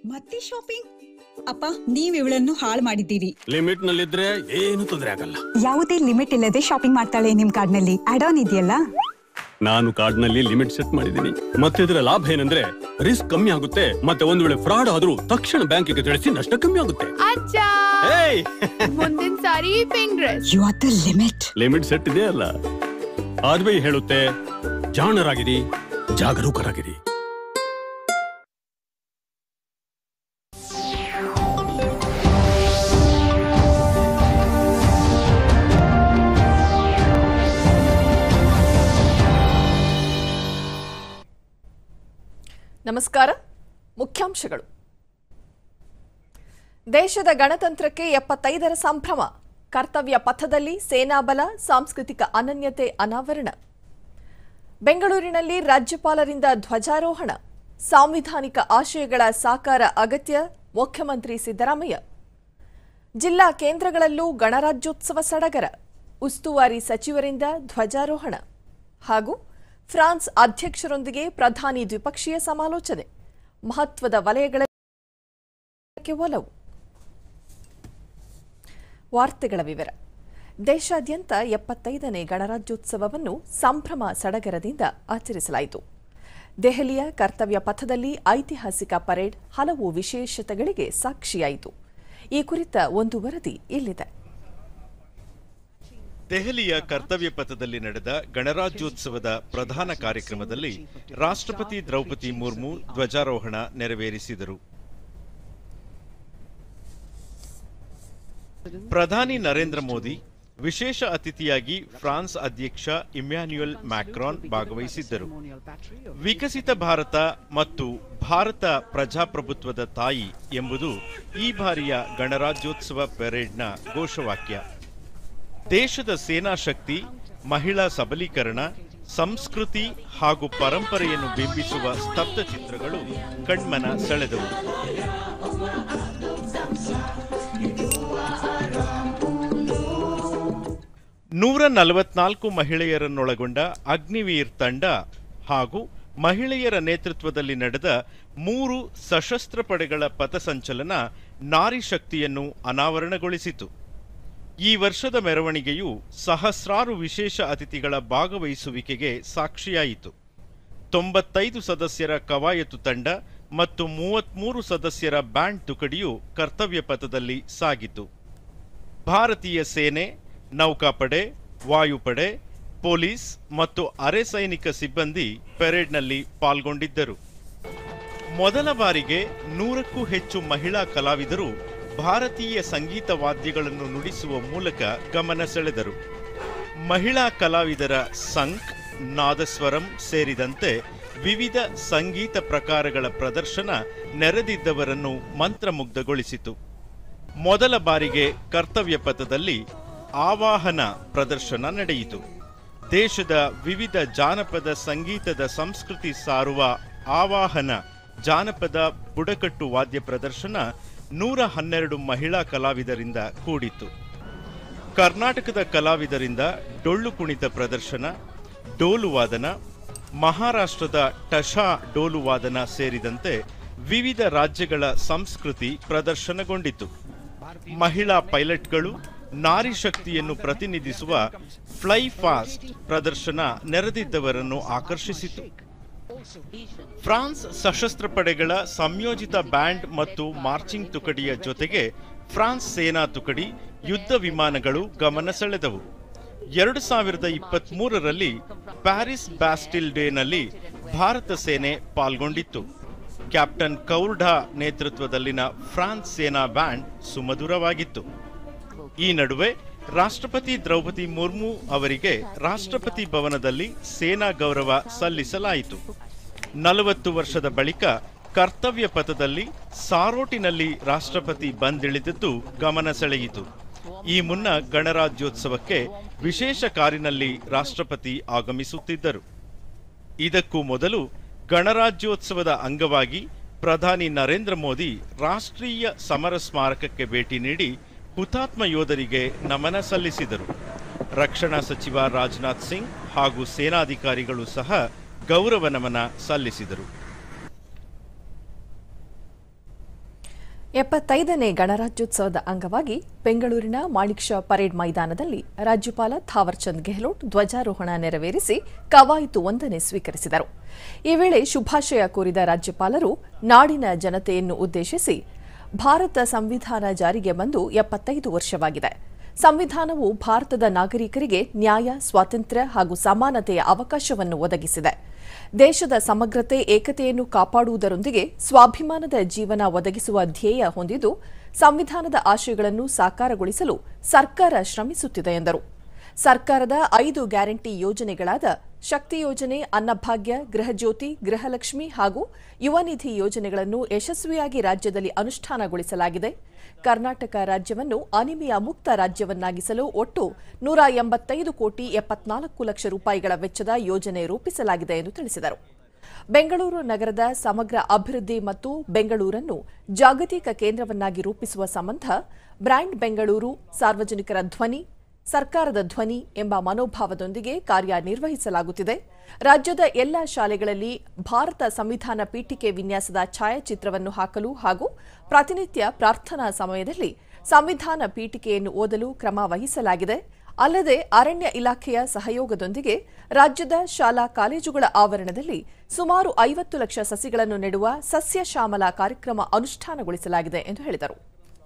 ಮತ್ತೆ ಶಾಪಿಂಗ್ ಅಪ್ಪ ನೀವ್ ಇವಳನ್ನು ಹಾಳು ಮಾಡಿದ್ದೀರಿ ಲಿಮಿಟ್ ನಲ್ಲಿದ್ರೆ ಏನು ತೊಂದರೆ ಆಗಲ್ಲ ಯಾವುದೇ ಲಿಮಿಟ್ ಇಲ್ಲದೆ ಶಾಪಿಂಗ್ ಮಾಡ್ತಾಳೆ ನಿಮ್ ಕಾರ್ಡ್ನಲ್ಲಿ ಅಡ್ ಆನ್ ಇದೆಯಲ್ಲ ನಾನು ಕಾರ್ಡ್ನಲ್ಲಿ ಲಿಮಿಟ್ ಸೆಟ್ ಮಾಡಿದ್ದೀನಿ ಮತ್ತೆ ಇದರ ಲಾಭ ಏನಂದ್ರೆ ರಿಸ್ಕ್ ಕಮ್ಮಿ ಆಗುತ್ತೆ ಮತ್ತೆ ಒಂದ್ ವೇಳೆ ಫ್ರಾಡ್ ಆದ್ರೂ ತಕ್ಷಣ ಬ್ಯಾಂಕಿಗೆ ತಿಳಿಸಿ ನಷ್ಟ ಕಮ್ಮಿ ಆಗುತ್ತೆ ಅಜ್ಜ ಏಯ್ ಮುಂದಿನ ಸಾರಿ pink dress you are the limit limit set ಇದೆ ಅಲ್ಲ ಆರ್ ಬಿ ಐ ಹೇಳುತ್ತೆ ಜಾಣರಾಗಿರಿ ಜಾಗರೂಕರಾಗಿರಿ ನಮಸ್ಕಾರ ಮುಖ್ಯಾಂಶಗಳು ದೇಶದ ಗಣತಂತ್ರಕ್ಕೆ ಎಪ್ಪತ್ತೈದರ ಸಂಭ್ರಮ ಕರ್ತವ್ಯ ಪಥದಲ್ಲಿ ಸೇನಾಬಲ ಸಾಂಸ್ಕೃತಿಕ ಅನನ್ಯತೆ ಅನಾವರಣ ಬೆಂಗಳೂರಿನಲ್ಲಿ ರಾಜ್ಯಪಾಲರಿಂದ ಧ್ವಜಾರೋಹಣ ಸಾಂವಿಧಾನಿಕ ಆಶಯಗಳ ಸಾಕಾರ ಅಗತ್ಯ ಮುಖ್ಯಮಂತ್ರಿ ಸಿದ್ದರಾಮಯ್ಯ ಜಿಲ್ಲಾ ಕೇಂದ್ರಗಳಲ್ಲೂ ಗಣರಾಜ್ಯೋತ್ಸವ ಸಡಗರ ಉಸ್ತುವಾರಿ ಸಚಿವರಿಂದ ಧ್ವಜಾರೋಹಣ ಹಾಗೂ ಫ್ರಾನ್ಸ್ ಅಧ್ಯಕ್ಷರೊಂದಿಗೆ ಪ್ರಧಾನಿ ದ್ವಿಪಕ್ಷೀಯ ಸಮಾಲೋಚನೆ ಮಹತ್ವದ ವಲಯಗಳ ಒಲವು ವಾರ್ತೆಗಳ ವಿವರ ದೇಶಾದ್ಯಂತ ಎಪ್ಪತ್ತೈದನೇ ಗಣರಾಜ್ಯೋತ್ಸವವನ್ನು ಸಂಭ್ರಮ ಸಡಗರದಿಂದ ಆಚರಿಸಲಾಯಿತು ದೆಹಲಿಯ ಕರ್ತವ್ಯ ಪಥದಲ್ಲಿ ಐತಿಹಾಸಿಕ ಪರೇಡ್ ಹಲವು ವಿಶೇಷತೆಗಳಿಗೆ ಸಾಕ್ಷಿಯಾಯಿತು ಈ ಕುರಿತ ಒಂದು ವರದಿ ಇಲ್ಲಿದೆ ದೆಹಲಿಯ ಕರ್ತವ್ಯ ಪಥದಲ್ಲಿ ನಡೆದ ಗಣರಾಜ್ಯೋತ್ಸವದ ಪ್ರಧಾನ ಕಾರ್ಯಕ್ರಮದಲ್ಲಿ ರಾಷ್ಟ್ರಪತಿ ದ್ರೌಪದಿ ಮುರ್ಮು ಧ್ವಜಾರೋಹಣ ನೆರವೇರಿಸಿದರು ಪ್ರಧಾನಿ ನರೇಂದ್ರ ಮೋದಿ ವಿಶೇಷ ಅತಿಥಿಯಾಗಿ ಫ್ರಾನ್ಸ್ ಅಧ್ಯಕ್ಷ ಇಮ್ಯಾನ್ಯುಯಲ್ ಮ್ಯಾಕ್ರಾನ್ ಭಾಗವಹಿಸಿದ್ದರು ವಿಕಸಿತ ಭಾರತ ಮತ್ತು ಭಾರತ ಪ್ರಜಾಪ್ರಭುತ್ವದ ತಾಯಿ ಎಂಬುದು ಈ ಬಾರಿಯ ಗಣರಾಜ್ಯೋತ್ಸವ ಪೆರೇಡ್ನ ಘೋಷವಾಕ್ಯ ದೇಶದ ಸೇನಾ ಶಕ್ತಿ ಮಹಿಳಾ ಸಬಲೀಕರಣ ಸಂಸ್ಕೃತಿ ಹಾಗೂ ಪರಂಪರೆಯನ್ನು ಬಿಂಬಿಸುವ ಸ್ತಬ್ಧ ಚಿತ್ರಗಳು ಕಣ್ಮನ ಸೆಳೆದವು ನೂರ ನಲವತ್ನಾಲ್ಕು ಮಹಿಳೆಯರನ್ನೊಳಗೊಂಡ ಅಗ್ನಿವೀರ್ ತಂಡ ಹಾಗೂ ಮಹಿಳೆಯರ ನೇತೃತ್ವದಲ್ಲಿ ನಡೆದ ಮೂರು ಸಶಸ್ತ್ರ ಪಡೆಗಳ ಪಥಸಂಚಲನ ನಾರಿ ಶಕ್ತಿಯನ್ನು ಅನಾವರಣಗೊಳಿಸಿತು ಈ ವರ್ಷದ ಮೆರವಣಿಗೆಯು ಸಹಸ್ರಾರು ವಿಶೇಷ ಅತಿಥಿಗಳ ಭಾಗವಹಿಸುವಿಕೆಗೆ ಸಾಕ್ಷಿಯಾಯಿತು ತೊಂಬತ್ತೈದು ಸದಸ್ಯರ ಕವಾಯತು ತಂಡ ಮತ್ತು ಮೂವತ್ಮೂರು ಸದಸ್ಯರ ಬ್ಯಾಂಡ್ ತುಕಡಿಯು ಕರ್ತವ್ಯ ಪಥದಲ್ಲಿ ಸಾಗಿತು ಭಾರತೀಯ ಸೇನೆ ನೌಕಾಪಡೆ ವಾಯುಪಡೆ ಪೊಲೀಸ್ ಮತ್ತು ಅರೆ ಸೈನಿಕ ಸಿಬ್ಬಂದಿ ಪೆರೇಡ್ನಲ್ಲಿ ಪಾಲ್ಗೊಂಡಿದ್ದರು ಮೊದಲ ಬಾರಿಗೆ ನೂರಕ್ಕೂ ಹೆಚ್ಚು ಮಹಿಳಾ ಕಲಾವಿದರು ಭಾರತೀಯ ಸಂಗೀತ ವಾದ್ಯಗಳನ್ನು ನುಡಿಸುವ ಮೂಲಕ ಗಮನ ಸೆಳೆದರು ಮಹಿಳಾ ಕಲಾವಿದರ ಸಂಕ್ ನಾದಸ್ವರಂ ಸೇರಿದಂತೆ ವಿವಿಧ ಸಂಗೀತ ಪ್ರಕಾರಗಳ ಪ್ರದರ್ಶನ ನೆರೆದಿದ್ದವರನ್ನು ಮಂತ್ರಮುಗ್ಧಗೊಳಿಸಿತು ಮೊದಲ ಬಾರಿಗೆ ಕರ್ತವ್ಯ ಪಥದಲ್ಲಿ ಆವಾಹನ ಪ್ರದರ್ಶನ ನಡೆಯಿತು ದೇಶದ ವಿವಿಧ ಜಾನಪದ ಸಂಗೀತದ ಸಂಸ್ಕೃತಿ ಸಾರುವ ಆವಾಹನ ಜಾನಪದ ಬುಡಕಟ್ಟು ವಾದ್ಯ ಪ್ರದರ್ಶನ ನೂರ ಹನ್ನೆರಡು ಮಹಿಳಾ ಕಲಾವಿದರಿಂದ ಕೂಡಿತು ಕರ್ನಾಟಕದ ಕಲಾವಿದರಿಂದ ಡೊಳ್ಳು ಕುಣಿತ ಪ್ರದರ್ಶನ ಡೋಲು ವಾದನ ಮಹಾರಾಷ್ಟ್ರದ ಟಶಾ ಡೋಲು ವಾದನ ಸೇರಿದಂತೆ ವಿವಿಧ ರಾಜ್ಯಗಳ ಸಂಸ್ಕೃತಿ ಪ್ರದರ್ಶನಗೊಂಡಿತು ಮಹಿಳಾ ಪೈಲಟ್ಗಳು ನಾರಿ ಶಕ್ತಿಯನ್ನು ಪ್ರತಿನಿಧಿಸುವ ಫ್ಲೈ ಫಾಸ್ಟ್ ಪ್ರದರ್ಶನ ನೆರೆದಿದ್ದವರನ್ನು ಆಕರ್ಷಿಸಿತು ಫ್ರಾನ್ಸ್ ಸಶಸ್ತ್ರ ಪಡೆಗಳ ಸಂಯೋಜಿತ ಬ್ಯಾಂಡ್ ಮತ್ತು ಮಾರ್ಚಿಂಗ್ ತುಕಡಿಯ ಜೊತೆಗೆ ಫ್ರಾನ್ಸ್ ಸೇನಾ ತುಕಡಿ ಯುದ್ಧ ವಿಮಾನಗಳು ಗಮನ ಸೆಳೆದವು ಎರಡು ಸಾವಿರದ ಇಪ್ಪತ್ತ್ ಮೂರರಲ್ಲಿ ಪ್ಯಾರಿಸ್ ಬ್ಯಾಸ್ಟಿಲ್ ಡೇನಲ್ಲಿ ಭಾರತ ಸೇನೆ ಪಾಲ್ಗೊಂಡಿತ್ತು ಕ್ಯಾಪ್ಟನ್ ಕೌರ್ಡಾ ನೇತೃತ್ವದಲ್ಲಿನ ಫ್ರಾನ್ಸ್ ಸೇನಾ ಬ್ಯಾಂಡ್ ಸುಮಧುರವಾಗಿತ್ತು ಈ ನಡುವೆ ರಾಷ್ಟ್ರಪತಿ ದ್ರೌಪದಿ ಮುರ್ಮು ಅವರಿಗೆ ರಾಷ್ಟ್ರಪತಿ ಭವನದಲ್ಲಿ ಸೇನಾ ಗೌರವ ಸಲ್ಲಿಸಲಾಯಿತು ನಲವತ್ತು ವರ್ಷದ ಬಳಿಕ ಕರ್ತವ್ಯ ಪಥದಲ್ಲಿ ಸಾರೋಟಿನಲ್ಲಿ ರಾಷ್ಟ್ರಪತಿ ಬಂದಿಳಿದದ್ದು ಗಮನ ಸೆಳೆಯಿತು ಈ ಮುನ್ನ ಗಣರಾಜ್ಯೋತ್ಸವಕ್ಕೆ ವಿಶೇಷ ಕಾರಿನಲ್ಲಿ ರಾಷ್ಟ್ರಪತಿ ಆಗಮಿಸುತ್ತಿದ್ದರು ಇದಕ್ಕೂ ಮೊದಲು ಗಣರಾಜ್ಯೋತ್ಸವದ ಅಂಗವಾಗಿ ಪ್ರಧಾನಿ ನರೇಂದ್ರ ಮೋದಿ ರಾಷ್ಟ್ರೀಯ ಸಮರ ಸ್ಮಾರಕಕ್ಕೆ ಭೇಟಿ ನೀಡಿ ಹುತಾತ್ಮ ಯೋಧರಿಗೆ ನಮನ ಸಲ್ಲಿಸಿದರು ರಕ್ಷಣಾ ಸಚಿವ ರಾಜನಾಥ್ ಸಿಂಗ್ ಹಾಗೂ ಸೇನಾಧಿಕಾರಿಗಳು ಸಹ ಗೌರವ ನಮನ ಸಲ್ಲಿಸಿದರು ಎಪ್ಪತ್ತೈದನೇ ಗಣರಾಜ್ಯೋತ್ಸವದ ಅಂಗವಾಗಿ ಬೆಂಗಳೂರಿನ ಮಾಣಿಕ್ ಷಾ ಪರೇಡ್ ಮೈದಾನದಲ್ಲಿ ರಾಜ್ಯಪಾಲ ಥಾವರ್ಚಂದ್ ಗೆಹ್ಲೋಟ್ ಧ್ವಜಾರೋಹಣ ನೆರವೇರಿಸಿ ಕವಾಯಿತು ಒಂದನೆ ಸ್ವೀಕರಿಸಿದರು ಈ ವೇಳೆ ಶುಭಾಶಯ ಕೋರಿದ ರಾಜ್ಯಪಾಲರು ನಾಡಿನ ಜನತೆಯನ್ನು ಉದ್ದೇಶಿಸಿ ಭಾರತ ಸಂವಿಧಾನ ಜಾರಿಗೆ ಬಂದು ಎಪ್ಪತ್ತೈದು ವರ್ಷವಾಗಿದೆ ಸಂವಿಧಾನವು ಭಾರತದ ನಾಗರಿಕರಿಗೆ ನ್ಯಾಯ ಸ್ವಾತಂತ್ರ್ಯ ಹಾಗೂ ಸಮಾನತೆಯ ಅವಕಾಶವನ್ನು ಒದಗಿಸಿದೆ ದೇಶದ ಸಮಗ್ರತೆ ಏಕತೆಯನ್ನು ಕಾಪಾಡುವುದರೊಂದಿಗೆ ಸ್ವಾಭಿಮಾನದ ಜೀವನ ಒದಗಿಸುವ ಧ್ಯೇಯ ಹೊಂದಿದ್ದು ಸಂವಿಧಾನದ ಆಶಯಗಳನ್ನು ಸಾಕಾರಗೊಳಿಸಲು ಸರ್ಕಾರ ಶ್ರಮಿಸುತ್ತಿದೆ ಎಂದರು ಸರ್ಕಾರದ ಐದು ಗ್ಯಾರಂಟಿ ಯೋಜನೆಗಳಾದ ಶಕ್ತಿ ಯೋಜನೆ ಅನ್ನಭಾಗ್ಯ ಗೃಹಜ್ಯೋತಿ ಗೃಹಲಕ್ಷ್ಮಿ ಹಾಗೂ ಯುವ ನಿಧಿ ಯೋಜನೆಗಳನ್ನು ಯಶಸ್ವಿಯಾಗಿ ರಾಜ್ಯದಲ್ಲಿ ಅನುಷ್ಠಾನಗೊಳಿಸಲಾಗಿದೆ ಕರ್ನಾಟಕ ರಾಜ್ಯವನ್ನು ಅನಿಮಿಯ ಮುಕ್ತ ರಾಜ್ಯವನ್ನಾಗಿಸಲು ಒಟ್ಟು ನೂರ ಎಂಬತ್ತೈದು ಕೋಟಿ ಎಪ್ಪತ್ನಾಲ್ಕು ಲಕ್ಷ ರೂಪಾಯಿಗಳ ವೆಚ್ಚದ ಯೋಜನೆ ರೂಪಿಸಲಾಗಿದೆ ಎಂದು ತಿಳಿಸಿದರು ಬೆಂಗಳೂರು ನಗರದ ಸಮಗ್ರ ಅಭಿವೃದ್ಧಿ ಮತ್ತು ಬೆಂಗಳೂರನ್ನು ಜಾಗತಿಕ ಕೇಂದ್ರವನ್ನಾಗಿ ರೂಪಿಸುವ ಸಂಬಂಧ ಬ್ರ್ಯಾಂಡ್ ಬೆಂಗಳೂರು ಸಾರ್ವಜನಿಕರ ಧ್ವನಿ ಸರ್ಕಾರದ ಧ್ವನಿ ಎಂಬ ಮನೋಭಾವದೊಂದಿಗೆ ಕಾರ್ಯನಿರ್ವಹಿಸಲಾಗುತ್ತಿದೆ ರಾಜ್ಯದ ಎಲ್ಲ ಶಾಲೆಗಳಲ್ಲಿ ಭಾರತ ಸಂವಿಧಾನ ಪೀಠಿಕೆ ವಿನ್ಯಾಸದ ಛಾಯಾಚಿತ್ರವನ್ನು ಹಾಕಲು ಹಾಗೂ ಪ್ರತಿನಿತ್ಯ ಪ್ರಾರ್ಥನಾ ಸಮಯದಲ್ಲಿ ಸಂವಿಧಾನ ಪೀಠಿಕೆಯನ್ನು ಓದಲು ಕ್ರಮ ವಹಿಸಲಾಗಿದೆ ಅಲ್ಲದೆ ಅರಣ್ಯ ಇಲಾಖೆಯ ಸಹಯೋಗದೊಂದಿಗೆ ರಾಜ್ಯದ ಶಾಲಾ ಕಾಲೇಜುಗಳ ಆವರಣದಲ್ಲಿ ಸುಮಾರು ಐವತ್ತು ಲಕ್ಷ ಸಸಿಗಳನ್ನು ನೆಡುವ ಸಸ್ಯ ಶ್ಯಾಮಲ ಕಾರ್ಯಕ್ರಮ ಅನುಷ್ಠಾನಗೊಳಿಸಲಾಗಿದೆ ಎಂದು ಹೇಳಿದರು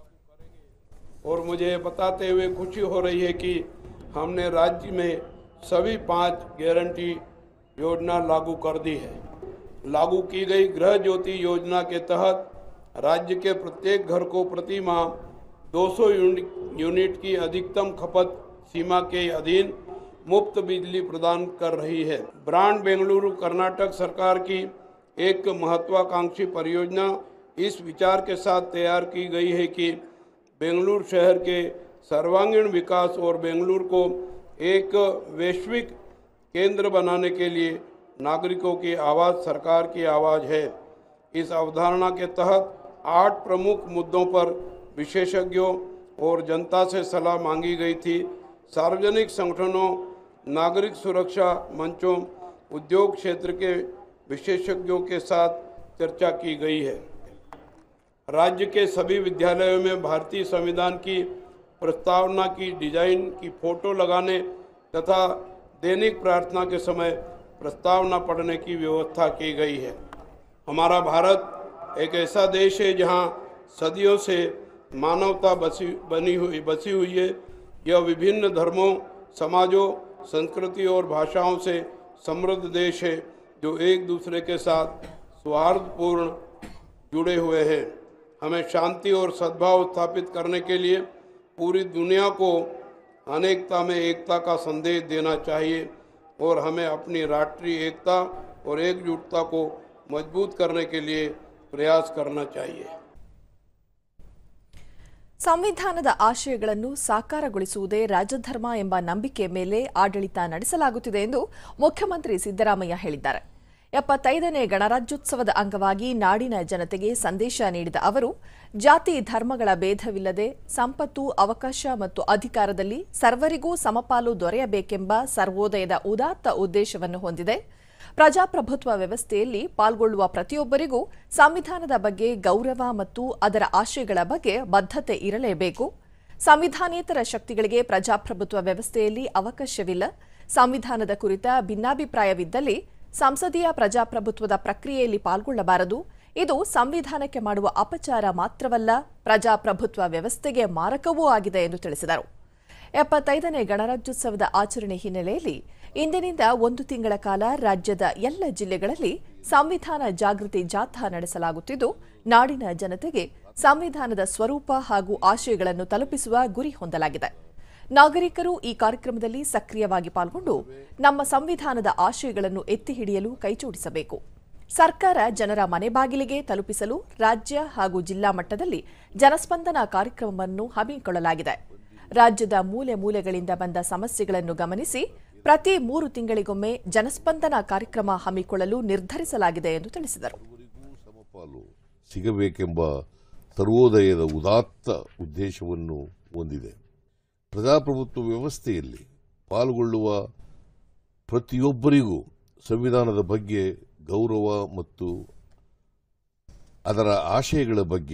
और मुझे बताते हुए खुशी हो रही है कि हमने राज्य में सभी पांच गारंटी योजना लागू कर दी है लागू की गई गृह ज्योति योजना के तहत राज्य के प्रत्येक घर को प्रति माह 200 यूनिट यूनिट की अधिकतम खपत सीमा के अधीन मुफ्त बिजली प्रदान कर रही है ब्रांड बेंगलुरु कर्नाटक सरकार की एक महत्वाकांक्षी परियोजना इस विचार के साथ तैयार की गई है कि बेंगलुरु शहर के सर्वांगीण विकास और बेंगलुरु को एक वैश्विक केंद्र बनाने के लिए नागरिकों की आवाज़ सरकार की आवाज़ है इस अवधारणा के तहत आठ प्रमुख मुद्दों पर विशेषज्ञों और जनता से सलाह मांगी गई थी सार्वजनिक संगठनों नागरिक सुरक्षा मंचों उद्योग क्षेत्र के विशेषज्ञों के साथ चर्चा की गई है राज्य के सभी विद्यालयों में भारतीय संविधान की प्रस्तावना की डिजाइन की फोटो लगाने तथा दैनिक प्रार्थना के समय प्रस्तावना पढ़ने की व्यवस्था की गई है हमारा भारत एक ऐसा देश है जहां सदियों से मानवता बसी बनी हुई बसी हुई है यह विभिन्न धर्मों समाजों संस्कृति और भाषाओं से समृद्ध देश है जो एक दूसरे के साथ सौहार्दपूर्ण जुड़े हुए हैं हमें शांति और सद्भाव स्थापित करने के लिए पूरी दुनिया को अनेकता में एकता का संदेश देना चाहिए और हमें अपनी राष्ट्रीय एकता और एकजुटता को मजबूत करने के लिए प्रयास करना चाहिए ಸಂವಿಧಾನದ ಆಶಯಗಳನ್ನು ಸಾಕಾರಗೊಳಿಸುವುದೇ ರಾಜಧರ್ಮ ಎಂಬ ನಂಬಿಕೆ ಮೇಲೆ ಆಡಳಿತ ನಡೆಸಲಾಗುತ್ತಿದೆ ಎಂದು ಮುಖ್ಯಮಂತ್ರಿ ಸಿದ್ದರಾಮಯ್ಯ ಹೇಳಿದ್ದಾರೆ ಎಪ್ಪತ್ತೈದನೇ ಗಣರಾಜ್ಯೋತ್ಸವದ ಅಂಗವಾಗಿ ನಾಡಿನ ಜನತೆಗೆ ಸಂದೇಶ ನೀಡಿದ ಅವರು ಜಾತಿ ಧರ್ಮಗಳ ಭೇದವಿಲ್ಲದೆ ಸಂಪತ್ತು ಅವಕಾಶ ಮತ್ತು ಅಧಿಕಾರದಲ್ಲಿ ಸರ್ವರಿಗೂ ಸಮಪಾಲು ದೊರೆಯಬೇಕೆಂಬ ಸರ್ವೋದಯದ ಉದಾತ್ತ ಉದ್ದೇಶವನ್ನು ಹೊಂದಿದೆ ಪ್ರಜಾಪ್ರಭುತ್ವ ವ್ಯವಸ್ಥೆಯಲ್ಲಿ ಪಾಲ್ಗೊಳ್ಳುವ ಪ್ರತಿಯೊಬ್ಬರಿಗೂ ಸಂವಿಧಾನದ ಬಗ್ಗೆ ಗೌರವ ಮತ್ತು ಅದರ ಆಶಯಗಳ ಬಗ್ಗೆ ಬದ್ಧತೆ ಇರಲೇಬೇಕು ಸಂವಿಧಾನೇತರ ಶಕ್ತಿಗಳಿಗೆ ಪ್ರಜಾಪ್ರಭುತ್ವ ವ್ಯವಸ್ಥೆಯಲ್ಲಿ ಅವಕಾಶವಿಲ್ಲ ಸಂವಿಧಾನದ ಕುರಿತ ಭಿನ್ನಾಭಿಪ್ರಾಯವಿದ್ದಲ್ಲಿ ಸಂಸದೀಯ ಪ್ರಜಾಪ್ರಭುತ್ವದ ಪ್ರಕ್ರಿಯೆಯಲ್ಲಿ ಪಾಲ್ಗೊಳ್ಳಬಾರದು ಇದು ಸಂವಿಧಾನಕ್ಕೆ ಮಾಡುವ ಅಪಚಾರ ಮಾತ್ರವಲ್ಲ ಪ್ರಜಾಪ್ರಭುತ್ವ ವ್ಯವಸ್ಥೆಗೆ ಮಾರಕವೂ ಆಗಿದೆ ಎಂದು ತಿಳಿಸಿದರು ಎಪ್ಪತ್ತೈದನೇ ಗಣರಾಜ್ಯೋತ್ಸವದ ಆಚರಣೆ ಹಿನ್ನೆಲೆಯಲ್ಲಿ ಇಂದಿನಿಂದ ಒಂದು ತಿಂಗಳ ಕಾಲ ರಾಜ್ಯದ ಎಲ್ಲ ಜಿಲ್ಲೆಗಳಲ್ಲಿ ಸಂವಿಧಾನ ಜಾಗೃತಿ ಜಾಥಾ ನಡೆಸಲಾಗುತ್ತಿದ್ದು ನಾಡಿನ ಜನತೆಗೆ ಸಂವಿಧಾನದ ಸ್ವರೂಪ ಹಾಗೂ ಆಶಯಗಳನ್ನು ತಲುಪಿಸುವ ಗುರಿ ಹೊಂದಲಾಗಿದೆ ನಾಗರಿಕರು ಈ ಕಾರ್ಯಕ್ರಮದಲ್ಲಿ ಸಕ್ರಿಯವಾಗಿ ಪಾಲ್ಗೊಂಡು ನಮ್ಮ ಸಂವಿಧಾನದ ಆಶಯಗಳನ್ನು ಎತ್ತಿ ಹಿಡಿಯಲು ಕೈಜೋಡಿಸಬೇಕು ಸರ್ಕಾರ ಜನರ ಮನೆ ಬಾಗಿಲಿಗೆ ತಲುಪಿಸಲು ರಾಜ್ಯ ಹಾಗೂ ಜಿಲ್ಲಾ ಮಟ್ಟದಲ್ಲಿ ಜನಸ್ಪಂದನ ಕಾರ್ಯಕ್ರಮವನ್ನು ಹಮ್ಮಿಕೊಳ್ಳಲಾಗಿದೆ ರಾಜ್ಯದ ಮೂಲೆ ಮೂಲೆಗಳಿಂದ ಬಂದ ಸಮಸ್ಯೆಗಳನ್ನು ಗಮನಿಸಿ ಪ್ರತಿ ಮೂರು ತಿಂಗಳಿಗೊಮ್ಮೆ ಜನಸ್ಪಂದನ ಕಾರ್ಯಕ್ರಮ ಹಮ್ಮಿಕೊಳ್ಳಲು ನಿರ್ಧರಿಸಲಾಗಿದೆ ಎಂದು ತಿಳಿಸಿದರು ಸಮಪಾಲು ಸಿಗಬೇಕೆಂಬ ಸರ್ವೋದಯದ ಉದಾತ್ತ ಉದ್ದೇಶವನ್ನು ಹೊಂದಿದೆ ಪ್ರಜಾಪ್ರಭುತ್ವ ವ್ಯವಸ್ಥೆಯಲ್ಲಿ ಪಾಲ್ಗೊಳ್ಳುವ ಪ್ರತಿಯೊಬ್ಬರಿಗೂ ಸಂವಿಧಾನದ ಬಗ್ಗೆ ಗೌರವ ಮತ್ತು ಅದರ ಆಶಯಗಳ ಬಗ್ಗೆ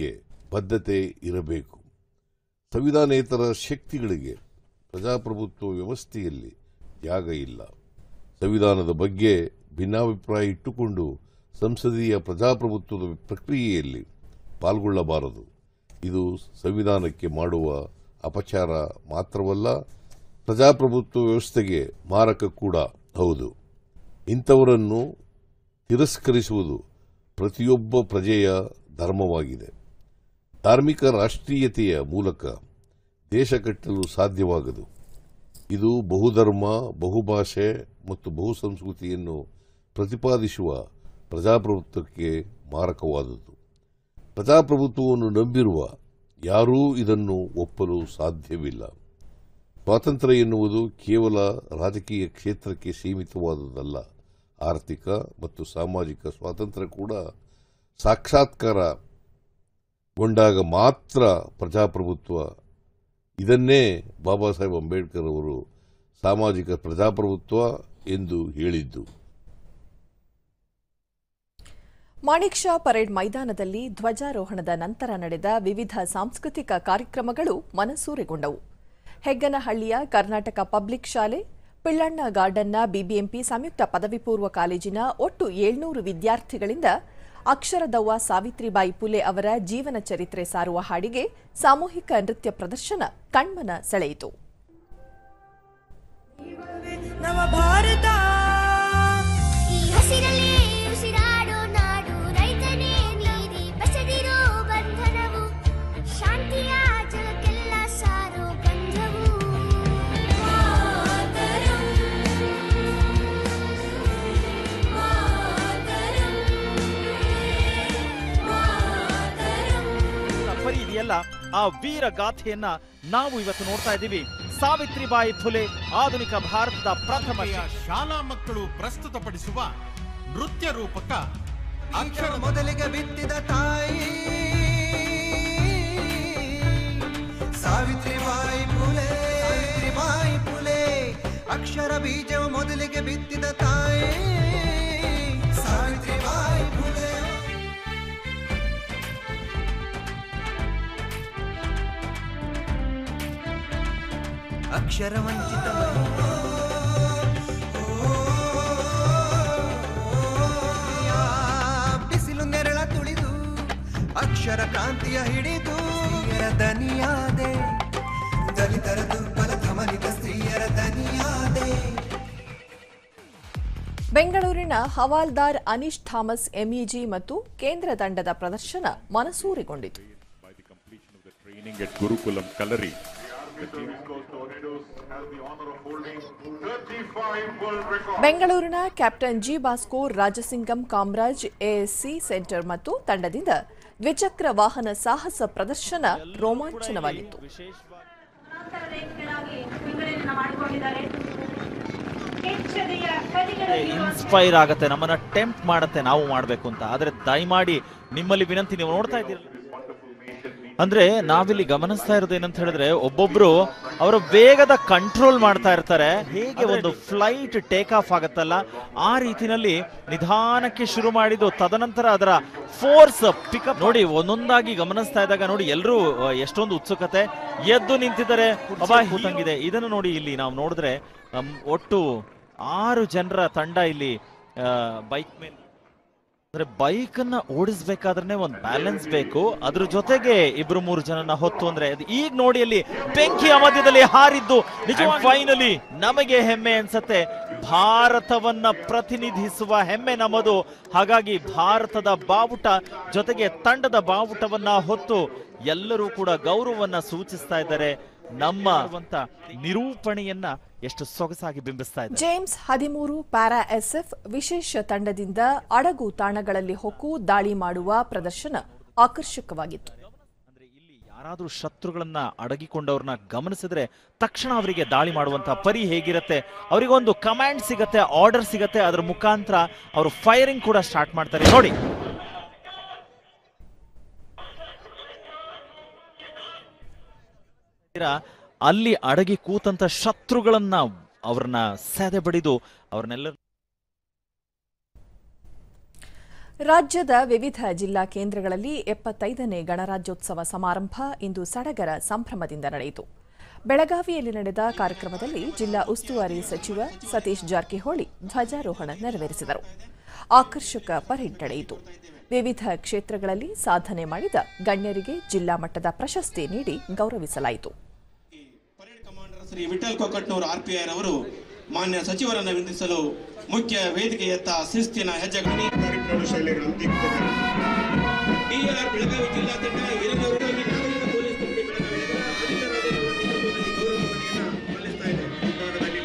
ಬದ್ಧತೆ ಇರಬೇಕು ಸಂವಿಧಾನೇತರ ಶಕ್ತಿಗಳಿಗೆ ಪ್ರಜಾಪ್ರಭುತ್ವ ವ್ಯವಸ್ಥೆಯಲ್ಲಿ ಜಾಗ ಇಲ್ಲ ಸಂವಿಧಾನದ ಬಗ್ಗೆ ಭಿನ್ನಾಭಿಪ್ರಾಯ ಇಟ್ಟುಕೊಂಡು ಸಂಸದೀಯ ಪ್ರಜಾಪ್ರಭುತ್ವದ ಪ್ರಕ್ರಿಯೆಯಲ್ಲಿ ಪಾಲ್ಗೊಳ್ಳಬಾರದು ಇದು ಸಂವಿಧಾನಕ್ಕೆ ಮಾಡುವ ಅಪಚಾರ ಮಾತ್ರವಲ್ಲ ಪ್ರಜಾಪ್ರಭುತ್ವ ವ್ಯವಸ್ಥೆಗೆ ಮಾರಕ ಕೂಡ ಹೌದು ಇಂಥವರನ್ನು ತಿರಸ್ಕರಿಸುವುದು ಪ್ರತಿಯೊಬ್ಬ ಪ್ರಜೆಯ ಧರ್ಮವಾಗಿದೆ ಧಾರ್ಮಿಕ ರಾಷ್ಟ್ರೀಯತೆಯ ಮೂಲಕ ದೇಶ ಕಟ್ಟಲು ಸಾಧ್ಯವಾಗದು ಇದು ಬಹುಧರ್ಮ ಬಹುಭಾಷೆ ಮತ್ತು ಬಹುಸಂಸ್ಕೃತಿಯನ್ನು ಪ್ರತಿಪಾದಿಸುವ ಪ್ರಜಾಪ್ರಭುತ್ವಕ್ಕೆ ಮಾರಕವಾದದ್ದು ಪ್ರಜಾಪ್ರಭುತ್ವವನ್ನು ನಂಬಿರುವ ಯಾರೂ ಇದನ್ನು ಒಪ್ಪಲು ಸಾಧ್ಯವಿಲ್ಲ ಸ್ವಾತಂತ್ರ್ಯ ಎನ್ನುವುದು ಕೇವಲ ರಾಜಕೀಯ ಕ್ಷೇತ್ರಕ್ಕೆ ಸೀಮಿತವಾದುದಲ್ಲ ಆರ್ಥಿಕ ಮತ್ತು ಸಾಮಾಜಿಕ ಸ್ವಾತಂತ್ರ್ಯ ಕೂಡ ಸಾಕ್ಷಾತ್ಕಾರಗೊಂಡಾಗ ಮಾತ್ರ ಪ್ರಜಾಪ್ರಭುತ್ವ ಇದನ್ನೇ ಬಾಬಾ ಸಾಹೇಬ್ ಅಂಬೇಡ್ಕರ್ ಅವರು ಸಾಮಾಜಿಕ ಪ್ರಜಾಪ್ರಭುತ್ವ ಎಂದು ಹೇಳಿದ್ದು ಮಾಣಿಕ್ ಶಾ ಪರೇಡ್ ಮೈದಾನದಲ್ಲಿ ಧ್ವಜಾರೋಹಣದ ನಂತರ ನಡೆದ ವಿವಿಧ ಸಾಂಸ್ಕೃತಿಕ ಕಾರ್ಯಕ್ರಮಗಳು ಮನಸೂರೆಗೊಂಡವು ಹೆಗ್ಗನಹಳ್ಳಿಯ ಕರ್ನಾಟಕ ಪಬ್ಲಿಕ್ ಶಾಲೆ ಪಿಳ್ಳಣ್ಣ ಗಾರ್ಡನ್ನ ಬಿಬಿಎಂಪಿ ಸಂಯುಕ್ತ ಪದವಿ ಪೂರ್ವ ಕಾಲೇಜಿನ ಒಟ್ಟು ಏಳ್ನೂರು ವಿದ್ಯಾರ್ಥಿಗಳಿಂದ ಅಕ್ಷರದವ್ವ ಸಾವಿತ್ರಿಬಾಯಿ ಪುಲೆ ಅವರ ಜೀವನ ಚರಿತ್ರೆ ಸಾರುವ ಹಾಡಿಗೆ ಸಾಮೂಹಿಕ ನೃತ್ಯ ಪ್ರದರ್ಶನ ಕಣ್ಮನ ಸೆಳೆಯಿತು ನವ ಭಾರತ ಈ ಹಸಿರಲ್ಲೇ ಉಸಿರಾಡೋ ನಾಡು ರೈತನೇ ನೀಡಿ ಬಸದಿರೋ ಬಂಧನವು ಶಾಂತಿಯ ಜಗಕ್ಕೆಲ್ಲ ಸಾರೋ ಬಂಧವು ಮಾತರಂ, ಮಾತರಂ, ಮಾತರಂ. ಪರಿ ಇದೆಯಲ್ಲ ಆ ವೀರ ગાಥೆಯನ್ನ ನಾವು ಇವತ್ತು ನೋಡ್ತಾ ಇದ್ದೀವಿ ಸಾವಿತ್ರಿಬಾಯಿ ಫುಲೆ ಆಧುನಿಕ ಭಾರತದ ಪ್ರಥಮ ಶಾಲಾ ಮಕ್ಕಳು ಪ್ರಸ್ತುತಪಡಿಸುವ ನೃತ್ಯ ರೂಪಕ ಅಕ್ಷರ ಮೊದಲಿಗೆ ಬಿತ್ತಿದ ತಾಯಿ ಸಾವಿತ್ರಿಬಾಯಿ ಫುಲೆ ಸಾವಿತ್ರಿಬಾಯಿ ಫುಲೆ ಅಕ್ಷರ ಬೀಜವು ಮೊದಲಿಗೆ ಬಿತ್ತಿದ ತಾಯಿ ಸಾವಿತ್ರಿಬಾಯಿ ಫುಲೆ ಅಕ್ಷರ ವಂಚಿತ ಬಿಸಿಲು ನೆರಳ ತುಳಿದು ಅಕ್ಷರ ಕ್ರಾಂತಿಯ ಹಿಡಿದು ಸ್ತ್ರೀಯರ ದನಿಯಾದೆ ದಲಿತರ ದುರ್ಬಲ ಧಮನಿತ ಸ್ತ್ರೀಯರ ದನಿಯಾದೆ ಬೆಂಗಳೂರಿನ ಹವಾಲ್ದಾರ್ ಅನೀಶ್ ಥಾಮಸ್ ಎಂಇಜಿ ಮತ್ತು ಕೇಂದ್ರ ತಂಡದ ಪ್ರದರ್ಶನ ಮನಸೂರೆಗೊಂಡಿತು training at Gurukulam Kalari. ಬೆಂಗಳೂರಿನ captain G Bhaskar Rajasingam Kamaraj ASC centre ಮತ್ತು ತಂಡದಿಂದ ದ್ವಿಚಕ್ರ ವಾಹನ ಸಾಹಸ ಪ್ರದರ್ಶನ ರೋಮಾಂಚನವಾಗಿತ್ತು ಇನ್ಸ್ಪೈರ್ ಆಗತ್ತೆ ನಮ್ಮನ್ನ ಟೆಂಪ್ಟ್ ಮಾಡತ್ತೆ ನಾವು ಮಾಡಬೇಕು ಅಂತ ಆದ್ರೆ ದಯಮಾಡಿ ನಿಮ್ಮಲ್ಲಿ ವಿನಂತಿ ನೀವು ನೋಡ್ತಾ ಇದ್ದೀರಲ್ಲ ಅಂದ್ರೆ ನಾವಿಲ್ಲಿ ಗಮನಿಸ್ತಾ ಇರೋದು ಏನಂತ ಹೇಳಿದ್ರೆ ಒಬ್ಬೊಬ್ರು ಅವರ ವೇಗದ ಕಂಟ್ರೋಲ್ ಮಾಡ್ತಾ ಇರ್ತಾರೆ ಹೇಗೆ ಒಂದು ಫ್ಲೈಟ್ ಟೇಕ್ ಆಫ್ ಆಗತ್ತಲ್ಲ ಆ ರೀತಿನಲ್ಲಿ ನಿಧಾನಕ್ಕೆ ಶುರು ಮಾಡಿದ್ದು ತದನಂತರ ಅದರ ಫೋರ್ಸ್ ಪಿಕಪ್ ನೋಡಿ ಒಂದೊಂದಾಗಿ ಗಮನಿಸ್ತಾ ಇದ್ದಾಗ ನೋಡಿ ಎಲ್ಲರೂ ಎಷ್ಟೊಂದು ಉತ್ಸುಕತೆ ಎದ್ದು ನಿಂತಿದ್ದಾರೆ ಅಬ್ಬಾ ಕೂತಂಗಿದೆ ಇದನ್ನು ನೋಡಿ ಇಲ್ಲಿ ನಾವು ನೋಡಿದ್ರೆ ಅಮ್, ಒಟ್ಟು ಆರು ಜನರ ತಂಡ ಇಲ್ಲಿ ಬೈಕ್ ಮೇಲೆ ಅಂದ್ರೆ ಬೈಕ್ ಅನ್ನ ಓಡಿಸ್ಬೇಕಾದ್ರೆ ಒಂದು ಬ್ಯಾಲೆನ್ಸ್ ಬೇಕು ಅದ್ರ ಜೊತೆಗೆ ಇಬ್ರು ಮೂರು ಜನನ ಹೊತ್ತು ಅಂದ್ರೆ ಅದು ಈಗ ನೋಡಿ ಅಲ್ಲಿ ಬೆಂಕಿಯ ಮಧ್ಯದಲ್ಲಿ ಹಾರಿದ್ದು ಫೈನಲಿ ನಮಗೆ ಹೆಮ್ಮೆ ಅನ್ಸತ್ತೆ ಭಾರತವನ್ನ ಪ್ರತಿನಿಧಿಸುವ ಹೆಮ್ಮೆ ನಮ್ಮದು ಹಾಗಾಗಿ ಭಾರತದ ಬಾವುಟ ಜೊತೆಗೆ ತಂಡದ ಬಾವುಟವನ್ನ ಹೊತ್ತು ಎಲ್ಲರೂ ಕೂಡ ಗೌರವವನ್ನ ಸೂಚಿಸ್ತಾ ಇದ್ದಾರೆ ನಮ್ಮ ಅಂತ ನಿರೂಪಣೆಯನ್ನ ಎಷ್ಟು ಸೊಗಸಾಗಿ ಬಿಂಬಿಸ್ತಾ ಇದ್ದಾರೆ ಜೇಮ್ಸ್ ಹದಿಮೂರು ಪ್ಯಾರಾ ಎಸ್ಎಫ್ ವಿಶೇಷ ತಂಡದಿಂದ ಅಡಗು ತಾಣಗಳಲ್ಲಿ ಹೊಕ್ಕು ದಾಳಿ ಮಾಡುವ ಪ್ರದರ್ಶನ ಆಕರ್ಷಕವಾಗಿತ್ತು ಯಾರಾದ್ರೂ ಶತ್ರುಗಳನ್ನ ಅಡಗಿಕೊಂಡವ್ರನ್ನ ಗಮನಿಸಿದ್ರೆ ತಕ್ಷಣ ಅವರಿಗೆ ದಾಳಿ ಮಾಡುವಂತಹ ಪರಿ ಹೇಗಿರುತ್ತೆ ಅವರಿಗೊಂದು ಕಮಾಂಡ್ ಸಿಗತ್ತೆ ಆರ್ಡರ್ ಸಿಗತ್ತೆ ಅದರ ಮುಖಾಂತರ ಅವರು ಫೈರಿಂಗ್ ಕೂಡ ಸ್ಟಾರ್ಟ್ ಮಾಡ್ತಾರೆ ನೋಡಿ ಅಲ್ಲಿ ಅಡಗಿ ಕೂತಂತ ಶತ್ರುಗಳನ್ನ ಅವ್ರನ್ನ ಸೆದೆ ಬಡಿದು ಅವ್ರನ್ನೆಲ್ಲ ರಾಜ್ಯದ ವಿವಿಧ ಜಿಲ್ಲಾ ಕೇಂದ್ರಗಳಲ್ಲಿ ಎಪ್ಪತ್ತೈದನೇ ಗಣರಾಜ್ಯೋತ್ಸವ ಸಮಾರಂಭ ಇಂದು ಸಡಗರ ಸಂಭ್ರಮದಿಂದ ನಡೆಯಿತು ಬೆಳಗಾವಿಯಲ್ಲಿ ನಡೆದ ಕಾರ್ಯಕ್ರಮದಲ್ಲಿ ಜಿಲ್ಲಾ ಉಸ್ತುವಾರಿ ಸಚಿವ ಸತೀಶ್ ಜಾರಕಿಹೊಳಿ ಧ್ವಜಾರೋಹಣ ನೆರವೇರಿಸಿದರು ಆಕರ್ಷಕ ಪರೇಡ್ ನಡೆಯಿತು ವಿವಿಧ ಕ್ಷೇತ್ರಗಳಲ್ಲಿ ಸಾಧನೆ ಮಾಡಿದ ಗಣ್ಯರಿಗೆ ಜಿಲ್ಲಾ ಮಟ್ಟದ ಪ್ರಶಸ್ತಿ ನೀಡಿ ಗೌರವಿಸಲಾಯಿತು ಶ್ರೀ ವಿಠಲ್ ಕೊಕ್ಕಟ್ನೂರ್ ಆರ್ಪಿಐ ರವರು ಮಾನ್ಯ ಸಚಿವರನ್ನು ವಿಂದಿಸಲು ಮುಖ್ಯ ವೇದಿಕೆಯತ್ತ ಶಿಸ್ತಿನ ಹೆಜ್ಜೆಗಳನ್ನು ಡಿಆರ್ ಬೆಳಗಾವಿ ಜಿಲ್ಲಾ ತಂಡ ಹಿರಿಯೂರಿನಲ್ಲಿ ನಾಗರಿಕ ಪೊಲೀಸ್ ತುಕಡಿ ಬೆಳಗಾವಿಯ ಅಧಿಕಾರಿಗಳ ನೇತೃತ್ವದಲ್ಲಿ ಗೌರವ ವಂದನೆಯನ್ನ ಸಲ್ಲಿಸ್ತಾ ಇದೆ ಮುಂಭಾಗದಲ್ಲಿ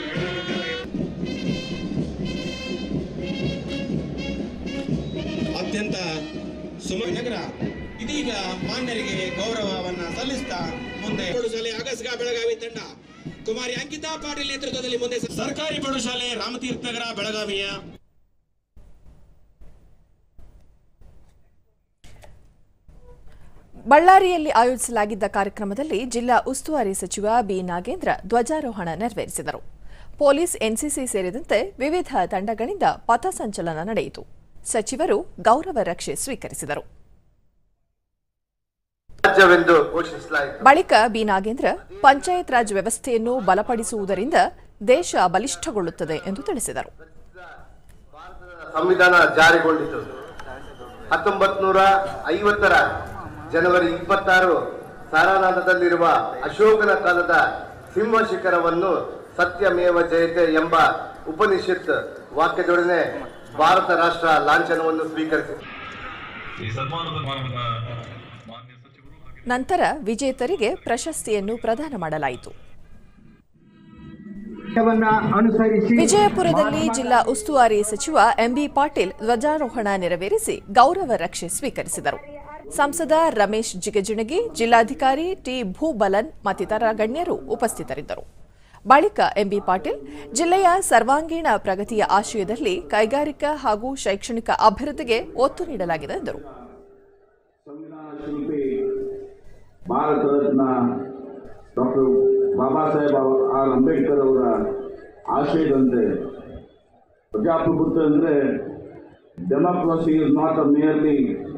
ಅತ್ಯಂತ ಸುಮ ನಗರ ಇದೀಗ ಮಾನ್ಯರಿಗೆ ಗೌರವವನ್ನ ಸಲ್ಲಿಸ್ತಾ ಮುಂದೆ ಪ್ರೌಢಶಾಲೆ ಅಗಸ್ಗ ಬೆಳಗಾವಿ ತಂಡ ಕುಮಾರಿ ಅಂಕಿತಾ ಪಾಟೀಲ್ ನೇತೃತ್ವದಲ್ಲಿ ಮುಂದೆ ಸರ್ಕಾರಿ ಪ್ರೌಢಶಾಲೆ ರಾಮತೀರ್ಥ ನಗರ ಬೆಳಗಾವಿಯ ಬಳ್ಳಾರಿಯಲ್ಲಿ ಆಯೋಜಿಸಲಾಗಿದ್ದ ಕಾರ್ಯಕ್ರಮದಲ್ಲಿ ಜಿಲ್ಲಾ ಉಸ್ತುವಾರಿ ಸಚಿವ ಬಿ ನಾಗೇಂದ್ರ ಧ್ವಜಾರೋಹಣ ನೆರವೇರಿಸಿದರು ಪೊಲೀಸ್ ಎನ್ಸಿಸಿ ಸೇರಿದಂತೆ ವಿವಿಧ ತಂಡಗಳಿಂದ ಪಥಸಂಚಲನ ನಡೆಯಿತು ಸಚಿವರು ಗೌರವ ರಕ್ಷೆ ಸ್ವೀಕರಿಸಿದರು ರಾಜ್ಯವೆಂದು ಘೋಷಿಸಲಾಯಿತು ಬಳಿಕ ಬಿ ನಾಗೇಂದ್ರ ಪಂಚಾಯತ್ ರಾಜ್ ವ್ಯವಸ್ಥೆಯನ್ನು ಬಲಪಡಿಸುವುದರಿಂದ ದೇಶ ಬಲಿಷ್ಠಗೊಳ್ಳುತ್ತದೆ ಎಂದು ತಿಳಿಸಿದರು ಸಂವಿಧಾನ ಜಾರಿಗೊಂಡಿತು ಹತ್ತೊಂಬತ್ ನೂರ ಐವತ್ತರ ಜನವರಿ ಇಪ್ಪತ್ತಾರು ಸಾರಾನಾಥದಲ್ಲಿರುವ ಅಶೋಕನ ಕಾಲದ ಸಿಂಹ ಶಿಖರವನ್ನು ಸತ್ಯಮೇವ ಜಯತೆ ಎಂಬ ಉಪನಿಷತ್ ವಾಕ್ಯದೊಡನೆ ಭಾರತ ರಾಷ್ಟ್ರ ಲಾಂಛನವನ್ನು ಸ್ವೀಕರಿಸಿತು ನಂತರ ವಿಜೇತರಿಗೆ ಪ್ರಶಸ್ತಿಯನ್ನು ಪ್ರದಾನ ಮಾಡಲಾಯಿತು ವಿಜಯಪುರದಲ್ಲಿ ಜಿಲ್ಲಾ ಉಸ್ತುವಾರಿ ಸಚಿವ ಎಂಬಿ ಪಾಟೀಲ್ ಧ್ವಜಾರೋಹಣ ನೆರವೇರಿಸಿ ಗೌರವ ರಕ್ಷೆ ಸ್ವೀಕರಿಸಿದರು ಸಂಸದ ರಮೇಶ್ ಜಿಗಜಿಣಗಿ ಜಿಲ್ಲಾಧಿಕಾರಿ ಟಿ ಭೂಬಲನ್ ಮತ್ತಿತರ ಗಣ್ಯರು ಉಪಸ್ಥಿತರಿದ್ದರು ಬಳಿಕ ಎಂಬಿ ಪಾಟೀಲ್ ಜಿಲ್ಲೆಯ ಸರ್ವಾಂಗೀಣ ಪ್ರಗತಿಯ ಆಶಯದಲ್ಲಿ ಕೈಗಾರಿಕಾ ಹಾಗೂ ಶೈಕ್ಷಣಿಕ ಅಭಿವೃದ್ಧಿಗೆ ಒತ್ತು ನೀಡಲಾಗಿದೆ ಎಂದರು ಭಾರತ ರತ್ನ ಡಾಕ್ಟರ್ ಬಾಬಾ ಸಾಹೇಬ್ ಆರ್ ಅಂಬೇಡ್ಕರ್ ಅವರ ಆಶಯದಂತೆ ಪ್ರಜಾಪ್ರಭುತ್ವ ಅಂದರೆ democracy is not a merely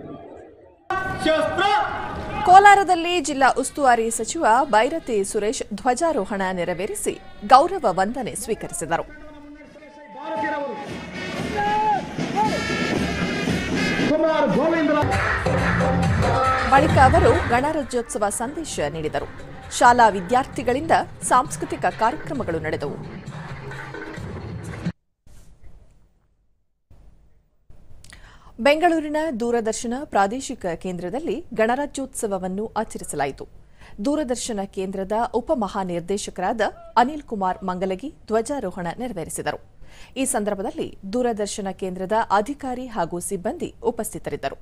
ಕೋಲಾರದಲ್ಲಿ ಜಿಲ್ಲಾ ಉಸ್ತುವಾರಿ ಸಚಿವ ಬೈರತಿ ಸುರೇಶ್ ಧ್ವಜಾರೋಹಣ ನೆರವೇರಿಸಿ ಗೌರವ ವಂದನೆ ಸ್ವೀಕರಿಸಿದರು ಬಳಿಕ ಅವರು ಗಣರಾಜ್ಯೋತ್ಸವ ಸಂದೇಶ ನೀಡಿದರು ಶಾಲಾ ವಿದ್ಯಾರ್ಥಿಗಳಿಂದ ಸಾಂಸ್ಕೃತಿಕ ಕಾರ್ಯಕ್ರಮಗಳು ನಡೆದವು ಬೆಂಗಳೂರಿನ ದೂರದರ್ಶನ ಪ್ರಾದೇಶಿಕ ಕೇಂದ್ರದಲ್ಲಿ ಗಣರಾಜ್ಯೋತ್ಸವವನ್ನು ಆಚರಿಸಲಾಯಿತು ದೂರದರ್ಶನ ಕೇಂದ್ರದ ಉಪಮಹಾನಿರ್ದೇಶಕರಾದ ಅನಿಲ್ ಕುಮಾರ್ ಮಂಗಲಗಿ ಧ್ವಜಾರೋಹಣ ನೆರವೇರಿಸಿದರು ಈ ಸಂದರ್ಭದಲ್ಲಿ ದೂರದರ್ಶನ ಕೇಂದ್ರದ ಅಧಿಕಾರಿ ಹಾಗೂ ಸಿಬ್ಬಂದಿ ಉಪಸ್ಥಿತರಿದ್ದರು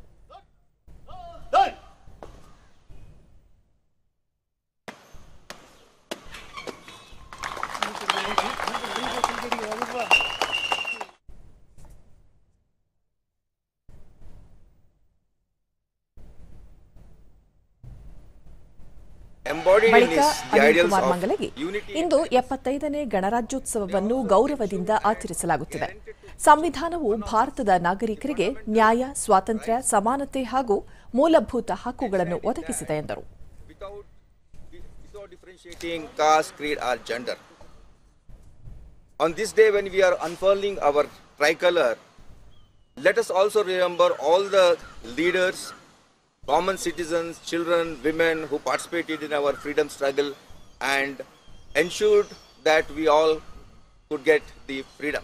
ಬಳಿಕ ಅನಿಲ್ ಕುಮಾರ್ ಮಂಗಲಗಿ ಇಂದು ಎಪ್ಪತ್ತೈದನೇ ಗಣರಾಜ್ಯೋತ್ಸವವನ್ನು ಗೌರವದಿಂದ ಆಚರಿಸಲಾಗುತ್ತಿದೆ ಸಂವಿಧಾನವು ಭಾರತದ ನಾಗರಿಕರಿಗೆ ನ್ಯಾಯ ಸ್ವಾತಂತ್ರ್ಯ ಸಮಾನತೆ ಹಾಗೂ ಮೂಲಭೂತ ಹಕ್ಕುಗಳನ್ನು ಒದಗಿಸಿದೆ ಎಂದರು differentiating caste, creed, or gender. On this day, when we are unfurling our tricolor, let us also remember all the leaders, common citizens, children, women who participated in our freedom struggle and ensured that we all could get the freedom.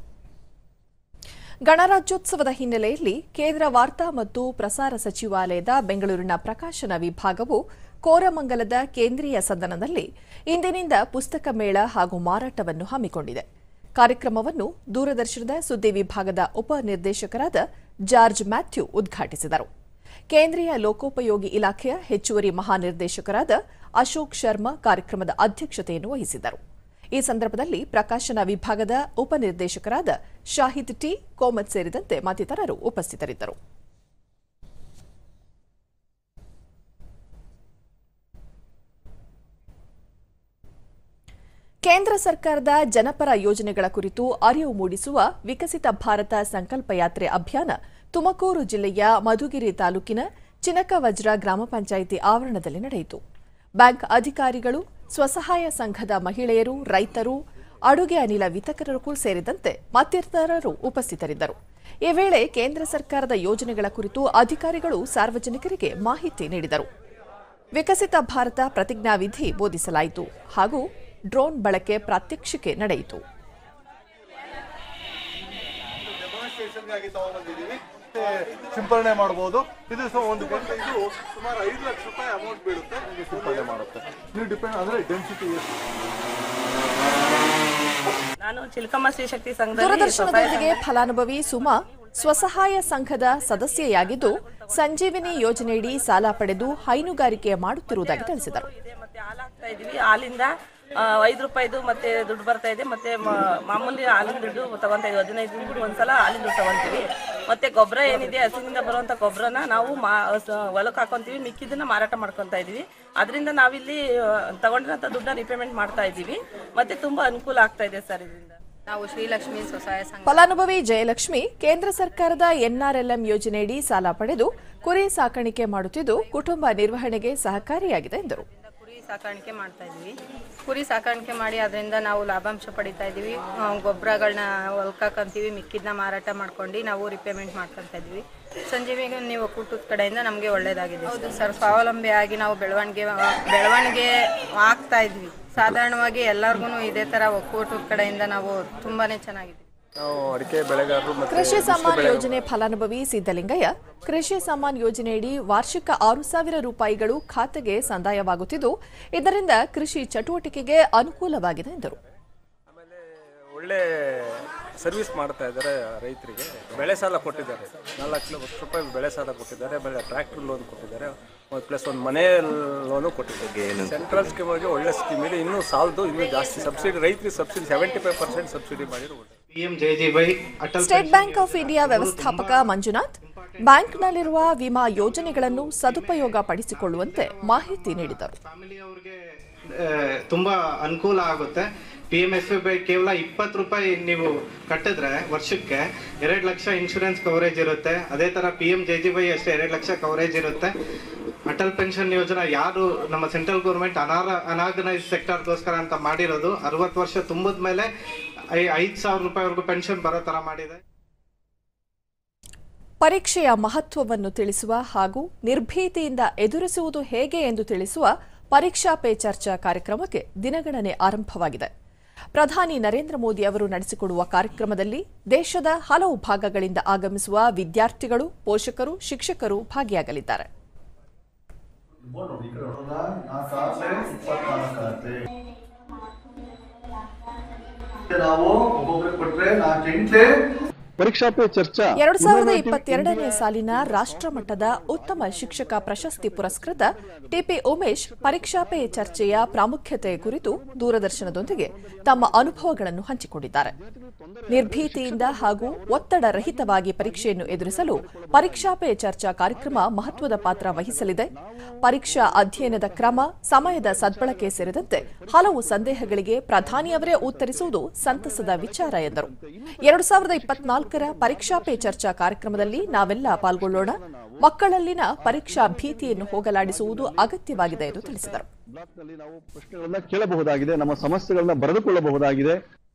ಗಣರಾಜ್ಯೋತ್ಸವದ ಹಿನ್ನೆಲೆಯಲ್ಲಿ ಕೇಂದ್ರ ವಾರ್ತಾ ಮತ್ತು ಪ್ರಸಾರ ಸಚಿವಾಲಯದ ಬೆಂಗಳೂರಿನ ಪ್ರಕಾಶನ ವಿಭಾಗವು ಕೋರಮಂಗಲದ ಕೇಂದ್ರೀಯ ಸದನದಲ್ಲಿ ಇಂದಿನಿಂದ ಪುಸ್ತಕ ಮೇಳ ಹಾಗೂ ಮಾರಾಟವನ್ನು ಹಮ್ಮಿಕೊಂಡಿದೆ ಕಾರ್ಯಕ್ರಮವನ್ನು ದೂರದರ್ಶನದ ಸುದ್ದಿ ವಿಭಾಗದ ಉಪನಿರ್ದೇಶಕರಾದ ಜಾರ್ಜ್ ಮ್ಯಾಥ್ಯೂ ಉದ್ಘಾಟಿಸಿದರು ಕೇಂದ್ರೀಯ ಲೋಕೋಪಯೋಗಿ ಇಲಾಖೆಯ ಹೆಚ್ಚುವರಿ ಮಹಾನಿರ್ದೇಶಕರಾದ ಅಶೋಕ್ ಶರ್ಮಾ ಕಾರ್ಯಕ್ರಮದ ಅಧ್ಯಕ್ಷತೆಯನ್ನು ವಹಿಸಿದ್ದರು ಈ ಸಂದರ್ಭದಲ್ಲಿ ಪ್ರಕಾಶನ ವಿಭಾಗದ ಉಪನಿರ್ದೇಶಕರಾದ ಶಾಹಿದ್ ಟಿ ಕೋಮತ್ ಸೇರಿದಂತೆ ಮತ್ತಿತರರು ಉಪಸ್ಥಿತರಿದ್ದರು ಕೇಂದ್ರ ಸರ್ಕಾರದ ಜನಪರ ಯೋಜನೆಗಳ ಕುರಿತು ಅರಿವು ಮೂಡಿಸುವ ವಿಕಸಿತ ಭಾರತ ಸಂಕಲ್ಪ ಯಾತ್ರೆ ಅಭಿಯಾನ ತುಮಕೂರು ಜಿಲ್ಲೆಯ ಮಧುಗಿರಿ ತಾಲೂಕಿನ ಚಿನಕವಜ್ರ ಗ್ರಾಮ ಪಂಚಾಯಿತಿ ಆವರಣದಲ್ಲಿ ನಡೆಯಿತು ಬ್ಯಾಂಕ್ ಅಧಿಕಾರಿಗಳು ಸ್ವಸಹಾಯ ಸಂಘದ ಮಹಿಳೆಯರು ರೈತರು ಅಡುಗೆ ಅನಿಲ ವಿತರಕರು ಸೇರಿದಂತೆ ಮತ್ತಿತರರು ಉಪಸ್ಥಿತರಿದ್ದರು ಈ ವೇಳೆ ಕೇಂದ್ರ ಸರ್ಕಾರದ ಯೋಜನೆಗಳ ಕುರಿತು ಅಧಿಕಾರಿಗಳು ಸಾರ್ವಜನಿಕರಿಗೆ ಮಾಹಿತಿ ನೀಡಿದರು ವಿಕಸಿತ ಭಾರತ ಪ್ರತಿಜ್ಞಾವಿಧಿ ಬೋಧಿಸಲಾಯಿತು ಹಾಗೂ ಡ್ರೋನ್ ಬಳಕೆ ಪ್ರಾತ್ಯಕ್ಷಿಕೆ ನಡೆಯಿತು ಡೆಮಾನ್ಸ್ಟ್ರೇಷನ್ಗಾಗಿ ತಗೊಂಡ್ಬಂದಿದ್ದೀವಿ ಮತ್ತೆ ಸಿಂಪರಣೆ ಮಾಡಬಹುದು ಇದು ಸಹ ಒಂದು ಗಂಟೆ ಇದು ಸುಮಾರು ಐದು ಲಕ್ಷ ರೂಪಾಯಿ ಅಮೌಂಟ್ ಬೀಳುತ್ತೆ ನಿಮಗೆ ಸಿಂಪರಣೆ ಮಾಡುತ್ತೆ ನೀವು ಡಿಪೆಂಡ್ ಅಂದ್ರೆ ಡೆನ್ಸಿಟಿ ಎಷ್ಟು ನಾನು ಚಿಲ್ಕಮ್ಮ ಶ್ರೀಶಕ್ತಿ ಸಂಘದಲ್ಲಿ ದೂರದರ್ಶನದೊಂದಿಗೆ ಫಲಾನುಭವಿ ಸುಮಾ ಸ್ವಸಹಾಯ ಸಂಘದ ಸದಸ್ಯೆಯಾಗಿದ್ದು ಸಂಜೀವಿನಿ ಯೋಜನೆಯಡಿ ಸಾಲ ಪಡೆದು ಹೈನುಗಾರಿಕೆ ಮಾಡುತ್ತಿರುವುದಾಗಿ ತಿಳಿಸಿದರು ಹಾಕ್ತಾ ಇದೀವಿ ಹಾಲಿಂದ ಆ, ಐದು ರೂಪಾಯಿದು ಮತ್ತೆ ದುಡ್ಡು ಬರ್ತಾ ಇದೆ ಮತ್ತೆ ಮ- ಮಾಮೂಲಿ ಹಾಲಿನ ದುಡ್ಡು ತಗೊಂತಾ ಇದೀವಿ ಹದಿನೈದು ದಿನಕ್ಕೆ ಒಂದ್ಸಲ ಹಾಲಿನ ದುಡ್ಡು ತಗೊಂತೀವಿ ಮತ್ತೆ ಗೊಬ್ಬರ ಏನಿದೆ ಹಸುವಿನಿಂದ ಬರುವಂತ ಗೊಬ್ಬರನ ನಾವು ಮಾ ಸ- ಹೊಲಕ್ಕೆ ಹಾಕೊಂತೀವಿ ಮಿಕ್ಕಿದ್ದನ್ನ ಮಾರಾಟ ಮಾಡ್ಕೊಂತಾ ಇದೀವಿ ಅದರಿಂದ ನಾವಿಲ್ಲಿ ಆ, ತಗೊಂಡಿರೋಂಥ ದುಡ್ಡನ್ನ ರಿಪೇಮೆಂಟ್ ಮಾಡ್ತಾ ಇದೀವಿ ಮತ್ತೆ ತುಂಬಾ ಅನುಕೂಲ ಆಗ್ತಾ ಇದೆ ಸರ್ ಇದರಿಂದ ನಾವು ಶ್ರೀಲಕ್ಷ್ಮಿ ಸ್ವಸಹಾಯ ಸಂಘ ಫಲಾನುಭವಿ ಜಯಲಕ್ಷ್ಮಿ ಕೇಂದ್ರ ಸರ್ಕಾರದ ಎನ್ಆರ್ಎಲ್ಎಂ ಯೋಜನೆಯಡಿ ಸಾಲ ಪಡೆದು ಕುರಿ ಸಾಕಾಣಿಕೆ ಮಾಡುತ್ತಿದ್ದು ಕುಟುಂಬ ನಿರ್ವಹಣೆಗೆ ಸಹಕಾರಿಯಾಗಿದೆ ಎಂದರು ಕುರಿ ಸಾಕಾಣಿಕೆ ಮಾಡ್ತಾ ಇದೀವಿ ಕುರಿ ಸಾಕಾಣಿಕೆ ಮಾಡಿ ಅದರಿಂದ ನಾವು ಲಾಭಾಂಶ ಪಡಿತಾ ಇದೀವಿ ಗೊಬ್ಬರಗಳನ್ನ ಹೊಲ್ಕಾಕಂತೀವಿ ಮಿಕ್ಕಿದ್ನ ಮಾರಾಟ ಮಾಡ್ಕೊಂಡು ನಾವು ರಿಪೇಮೆಂಟ್ ಮಾಡ್ಕೊಂತ ಇದೀವಿ ಸಂಜೀವಿಗೆ ನೀವು ಒಕ್ಕೂಟದ ಕಡೆಯಿಂದ ನಮಗೆ ಒಳ್ಳೇದಾಗಿದೆ ಹೌದು ಸರ್ ಸ್ವಾವಲಂಬಿ ಆಗಿ ನಾವು ಬೆಳವಣಿಗೆ ಬೆಳವಣಿಗೆ ಆಗ್ತಾ ಇದ್ವಿ ಸಾಧಾರಣವಾಗಿ ಎಲ್ಲರಿಗೂ ಇದೇ ತರ ಒಕ್ಕೂಟದ ಕಡೆಯಿಂದ ನಾವು ತುಂಬಾನೇ ಚೆನ್ನಾಗಿದೆ ನಾವು ಅಡಿಕೆ ಬೆಳೆಗಾರರು ಮತ್ತು ಕೃಷಿ ಮಿಶ್ರ ಸಮ್ಮಾನ್ ಬೆಳೆ- ಯೋಜನೆ ಫಲಾನುಭವಿ ಸಿದ್ದಲಿಂಗಯ್ಯ ಕೃಷಿ ಸಮ್ಮಾನ್ ಯೋಜನೆಯಡಿ ವಾರ್ಷಿಕ ಆರು ಸಾವಿರ ರೂಪಾಯಿಗಳು ಖಾತೆಗೆ ಸಂದಾಯವಾಗುತ್ತಿದ್ದು ಇದರಿಂದ ಕೃಷಿ ಚಟುವಟಿಕೆಗೆ ಅನುಕೂಲವಾಗಿದೆ ಎಂದರು ಒಳ್ಳೆ ಸರ್ವಿಸ್ ಮಾಡ್ತಾ ಇದ್ದಾರೆ ರೈತರಿಗೆ ಬೆಳೆ ಸಾಲ ಕೊಟ್ಟಿದ್ದಾರೆ ನಾಲ್ಕು ಲಕ್ಷ ರೂಪಾಯಿ ಬೆಳೆ ಸಾಲ ಕೊಟ್ಟಿದ್ದಾರೆ ಬೆಳೆ ಟ್ರ್ಯಾಕ್ಟರ್ ಲೋನ್ ಕೊಟ್ಟಿದ್ದಾರೆ ಪ್ಲಸ್ ಒಂದು ಮನೆ ಲೋನು ಕೊಟ್ಟಿದ್ದಾರೆ ಸೆಂಟ್ರಲ್ ಸ್ಕೀಮ್ ಆಗಿ ಒಳ್ಳೆ ಸ್ಕೀಮ್ ಇದೆ ಇನ್ನೂ ಸಾಲದು ಇನ್ನೂ ಜಾಸ್ತಿ ಸಬ್ಸಿಡಿ ರೈತರಿಗೆ subsidy seventy five percent subsidy ಮಾಡಿರೋ ಸ್ಟೇಟ್ ಬ್ಯಾಂಕ್ ಆಫ್ ಇಂಡಿಯಾ ವ್ಯವಸ್ಥಾಪಕ ಮಂಜುನಾಥ್ ಬ್ಯಾಂಕ್ನಲ್ಲಿರುವ ವಿಮಾ ಯೋಜನೆಗಳನ್ನು ಸದುಪಯೋಗ ಪಡಿಸಿಕೊಳ್ಳುವಂತೆ ಮಾಹಿತಿ ನೀಡಿದರು ಆ, ತುಂಬಾ ಅನುಕೂಲ ಆಗುತ್ತೆ ಪಿ ಎಂ ಎಸ್ ಬೈ ಕೇವಲ ಇಪ್ಪತ್ತು ರೂಪಾಯಿ ನೀವು ಕಟ್ಟಿದ್ರೆ ವರ್ಷಕ್ಕೆ ಎರಡು ಲಕ್ಷ ಇನ್ಶೂರೆನ್ಸ್ ಕವರೇಜ್ ಇರುತ್ತೆ ಅದೇ ತರ P M J G by ಅಷ್ಟೇ ಎರಡು ಲಕ್ಷ ಕವರೇಜ್ ಇರುತ್ತೆ ಅಟಲ್ ಪೆನ್ಷನ್ ಯೋಜನಾ ಯಾರು ನಮ್ಮ ಸೆಂಟ್ರಲ್ ಗೌರ್ಮೆಂಟ್ ಅನಾರ ಅನಾರ್ಗನೈಸ್ ಸೆಕ್ಟರ್ಗೋಸ್ಕರ ಅಂತ ಮಾಡಿರೋದು ಅರವತ್ತು ವರ್ಷ ತುಂಬಿದ ಮೇಲೆ ಐದು ಸಾವಿರ ರೂಪಾಯಿವರೆಗೂ ಪೆನ್ಷನ್ ಬರೋ ತರ ಮಾಡಿದೆ ಪರೀಕ್ಷೆಯ ಮಹತ್ವವನ್ನು ತಿಳಿಸುವ ಹಾಗೂ ನಿರ್ಭೀತಿಯಿಂದ ಎದುರಿಸುವುದು ಹೇಗೆ ಎಂದು ತಿಳಿಸುವ ಪರೀಕ್ಷಾ ಪೇ ಚರ್ಚಾ ಕಾರ್ಯಕ್ರಮಕ್ಕೆ ದಿನಗಣನೆ ಆರಂಭವಾಗಿದೆ ಪ್ರಧಾನಿ ನರೇಂದ್ರ ಮೋದಿ ಅವರು ನಡೆಸಿಕೊಡುವ ಕಾರ್ಯಕ್ರಮದಲ್ಲಿ ದೇಶದ ಹಲವು ಭಾಗಗಳಿಂದ ಆಗಮಿಸುವ ವಿದ್ಯಾರ್ಥಿಗಳು ಪೋಷಕರು ಶಿಕ್ಷಕರು ಭಾಗಿಯಾಗಲಿದ್ದಾರೆ ನಾವು ಒಬ್ಬೊಬ್ರಿಗೆ ಕೊಟ್ರೆ ನಾಲ್ಕು ಎಂಟ್ಲೆ ಪರೀಕ್ಷಾ ಪೇ ಚರ್ಚಾ ಎರಡು ಸಾವಿರದ ಇಪ್ಪತ್ತೆರಡನೇ ಸಾಲಿನ ರಾಷ್ಟ್ರಮಟ್ಟದ ಉತ್ತಮ ಶಿಕ್ಷಕ ಪ್ರಶಸ್ತಿ ಪುರಸ್ಕೃತ ಟಿಪಿ ಉಮೇಶ್ ಪರೀಕ್ಷಾ ಪೇ ಚರ್ಚೆಯ ಪ್ರಾಮುಖ್ಯತೆ ಕುರಿತು ದೂರದರ್ಶನದೊಂದಿಗೆ ತಮ್ಮ ಅನುಭವಗಳನ್ನು ಹಂಚಿಕೊಂಡಿದ್ದಾರೆ ನಿರ್ಭೀತಿಯಿಂದ ಹಾಗೂ ಒತ್ತಡ ರಹಿತವಾಗಿ ಪರೀಕ್ಷೆಯನ್ನು ಎದುರಿಸಲು ಪರೀಕ್ಷಾ ಪೇ ಚರ್ಚಾ ಕಾರ್ಯಕ್ರಮ ಮಹತ್ವದ ಪಾತ್ರ ವಹಿಸಲಿದೆ ಪರೀಕ್ಷಾ ಅಧ್ಯಯನದ ಕ್ರಮ ಸಮಯದ ಸದ್ಬಳಕೆ ಸೇರಿದಂತೆ ಹಲವು ಸಂದೇಹಗಳಿಗೆ ಪ್ರಧಾನಿಯವರೇ ಉತ್ತರಿಸುವುದು ಸಂತಸದ ವಿಚಾರ ಎಂದರು ಎರಡು ಸಾವಿರದ ಇಪ್ಪತ್ನಾಲ್ಕರ ಪರೀಕ್ಷಾ ಪೇ ಚರ್ಚಾ ಕಾರ್ಯಕ್ರಮದಲ್ಲಿ ನಾವೆಲ್ಲ ಪಾಲ್ಗೊಳ್ಳೋಣ ಮಕ್ಕಳಲ್ಲಿನ ಪರೀಕ್ಷಾ ಭೀತಿಯನ್ನು ಹೋಗಲಾಡಿಸುವುದು ಅಗತ್ಯವಾಗಿದೆ ಎಂದು ತಿಳಿಸಿದರು ಬ್ಲಾಕ್ನಲ್ಲಿ ನಾವು ಪ್ರಶ್ನೆಗಳನ್ನ ಕೇಳಬಹುದಾಗಿದೆ ನಮ್ಮ ಸಮಸ್ಯೆಗಳನ್ನ ಬರೆದುಕೊಳ್ಳಬಹುದಾಗಿದೆ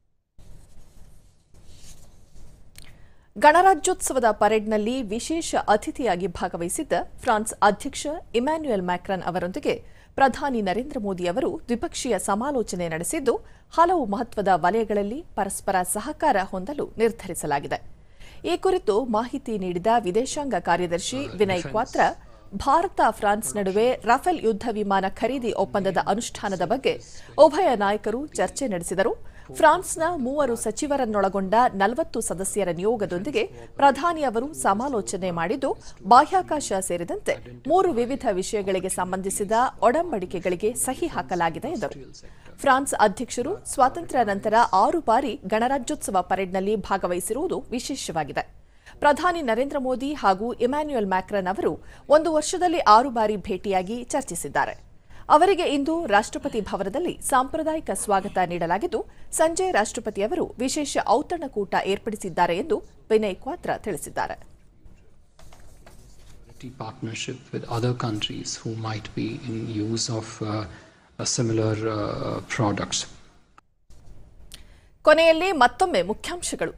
ಗಣರಾಜ್ಯೋತ್ಸವದ ಪರೇಡ್ನಲ್ಲಿ ವಿಶೇಷ ಅತಿಥಿಯಾಗಿ ಭಾಗವಹಿಸಿದ್ದ ಫ್ರಾನ್ಸ್ ಅಧ್ಯಕ್ಷ ಇಮ್ಯಾನ್ಯುಯಲ್ ಮ್ಯಾಕ್ರನ್ ಅವರೊಂದಿಗೆ ಪ್ರಧಾನಿ ನರೇಂದ್ರ ಮೋದಿ ಅವರು ದ್ವಿಪಕ್ಷೀಯ ಸಮಾಲೋಚನೆ ನಡೆಸಿದ್ದು ಹಲವು ಮಹತ್ವದ ವಲಯಗಳಲ್ಲಿ ಪರಸ್ಪರ ಸಹಕಾರ ಹೊಂದಲು ನಿರ್ಧರಿಸಲಾಗಿದೆ ಈ ಕುರಿತು ಮಾಹಿತಿ ನೀಡಿದ ವಿದೇಶಾಂಗ ಕಾರ್ಯದರ್ಶಿ ವಿನಯ್ ಕ್ವಾತ್ರ ಭಾರತ ಫ್ರಾನ್ಸ್ ನಡುವೆ ರಫೇಲ್ ಯುದ್ಧ ವಿಮಾನ ಖರೀದಿ ಒಪ್ಪಂದದ ಅನುಷ್ಠಾನದ ಬಗ್ಗೆ ಉಭಯ ನಾಯಕರು ಚರ್ಚೆ ನಡೆಸಿದರು ಫ್ರಾನ್ಸ್ನ ಮೂವರು ಸಚಿವರನ್ನೊಳಗೊಂಡ ನಲವತ್ತು ಸದಸ್ಯರ ನಿಯೋಗದೊಂದಿಗೆ ಪ್ರಧಾನಿ ಅವರು ಸಮಾಲೋಚನೆ ಮಾಡಿದ್ದು ಬಾಹ್ಯಾಕಾಶ ಸೇರಿದಂತೆ ಮೂರು ವಿವಿಧ ವಿಷಯಗಳಿಗೆ ಸಂಬಂಧಿಸಿದ ಒಡಂಬಡಿಕೆಗಳಿಗೆ ಸಹಿ ಹಾಕಲಾಗಿದೆ ಎಂದರು ಫ್ರಾನ್ಸ್ ಅಧ್ಯಕ್ಷರು ಸ್ವಾತಂತ್ರ್ಯ ನಂತರ ಆರು ಬಾರಿ ಗಣರಾಜ್ಯೋತ್ಸವ ಪರೇಡ್ನಲ್ಲಿ ಭಾಗವಹಿಸಿರುವುದು ವಿಶೇಷವಾಗಿದೆ ಪ್ರಧಾನಿ ನರೇಂದ್ರ ಮೋದಿ ಹಾಗೂ ಇಮ್ಯಾನ್ಯುಯಲ್ ಮ್ಯಾಕ್ರನ್ ಅವರು ಒಂದು ವರ್ಷದಲ್ಲಿ ಆರು ಬಾರಿ ಭೇಟಿಯಾಗಿ ಚರ್ಚಿಸಿದ್ದಾರೆ ಅವರಿಗೆ ಇಂದು ರಾಷ್ಟ್ರಪತಿ ಭವನದಲ್ಲಿ ಸಾಂಪ್ರದಾಯಿಕ ಸ್ವಾಗತ ನೀಡಲಾಗಿದ್ದು ಸಂಜೆ ರಾಷ್ಟ್ರಪತಿಯವರು ವಿಶೇಷ ಔತಣಕೂಟ ಏರ್ಪಡಿಸಿದ್ದಾರೆ ಎಂದು ವಿನಯ್ ಕ್ವಾತ್ರ ತಿಳಿಸಿದ್ದಾರೆ partnership with other countries who might be in use of uh, uh, similar uh, products. ಕೊನೆಯಲ್ಲಿ ಮತ್ತೊಮ್ಮೆ ಮುಖ್ಯಾಂಶಗಳು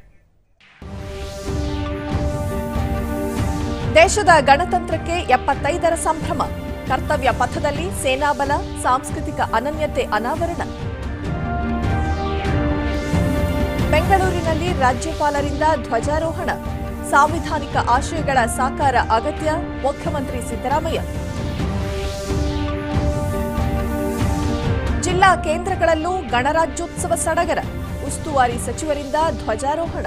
ದೇಶದ ಗಣತಂತ್ರಕ್ಕೆ ಎಪ್ಪತ್ತೈದರ ಸಂಭ್ರಮ ಕರ್ತವ್ಯ ಪಥದಲ್ಲಿ ಸೇನಾಬಲ ಸಾಂಸ್ಕೃತಿಕ ಅನನ್ಯತೆ ಅನಾವರಣ ಬೆಂಗಳೂರಿನಲ್ಲಿ ರಾಜ್ಯಪಾಲರಿಂದ ಧ್ವಜಾರೋಹಣ ಸಾಂವಿಧಾನಿಕ ಆಶಯಗಳ ಸಾಕಾರ ಅಗತ್ಯ ಮುಖ್ಯಮಂತ್ರಿ ಸಿದ್ದರಾಮಯ್ಯ ಜಿಲ್ಲಾ ಕೇಂದ್ರಗಳಲ್ಲೂ ಗಣರಾಜ್ಯೋತ್ಸವ ಸಡಗರ ಉಸ್ತುವಾರಿ ಸಚಿವರಿಂದ ಧ್ವಜಾರೋಹಣ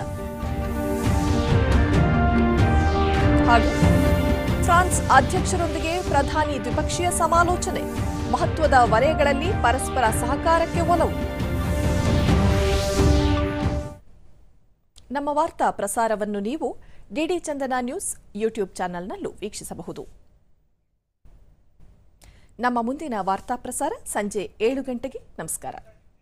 ಹಾಗೂ ಫ್ರಾನ್ಸ್ ಅಧ್ಯಕ್ಷರೊಂದಿಗೆ ಪ್ರಧಾನಿ ದ್ವಿಪಕ್ಷೀಯ ಸಮಾಲೋಚನೆ ಮಹತ್ವದ ವಲಯಗಳಲ್ಲಿ ಪರಸ್ಪರ ಸಹಕಾರಕ್ಕೆ ಒಲವು ನಮ್ಮ ವಾರ್ತಾ ಪ್ರಸಾರವನ್ನು ನೀವು ಡಿಡಿ ಚಂದನ ನ್ಯೂಸ್ ಯೂಟ್ಯೂಬ್ ಚಾನೆಲ್ನಲ್ಲೂ ವೀಕ್ಷಿಸಬಹುದು ನಮ್ಮ ಮುಂದಿನ ವಾರ್ತಾ ಪ್ರಸಾರ ಸಂಜೆ ಏಳು ಗಂಟೆಗೆ ನಮಸ್ಕಾರ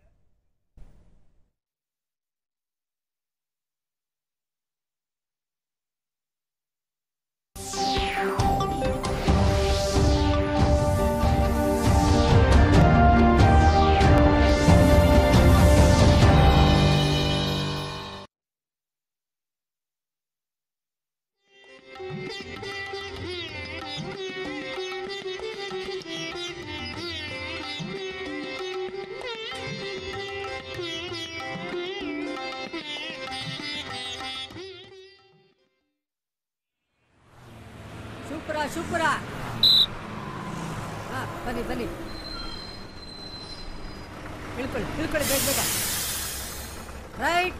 ಶುಕ್ರ ಶುಕ್ರ ಹಾ ಬನ್ನಿ ಬನ್ನಿ ಇಳ್ಕೊಳ್ಳಿ ಇಳ್ಕೊಳ್ಳಿ ಬೇಗ ಬೇಗ ರೈಟ್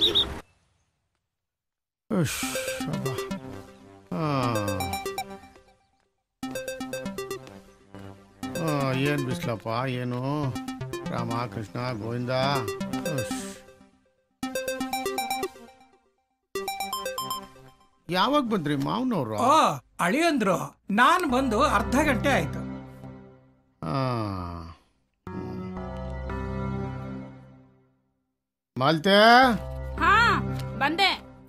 ಏನು ಬಿಸ್ಲಪ್ಪ ಏನು ರಾಮ ಕೃಷ್ಣ ಗೋವಿಂದ ಉಶ್. ಯಾವಾಗ ಬಂದ್ರಿ ಮಾವನವ್ರು ಓ ಅಳಿಯಂದ್ರು ನಾನ್ ಬಂದು ಅರ್ಧ ಗಂಟೆ ಆಯ್ತು ಮಾಲ್ತೆ ಹಾ ಬಂದೆ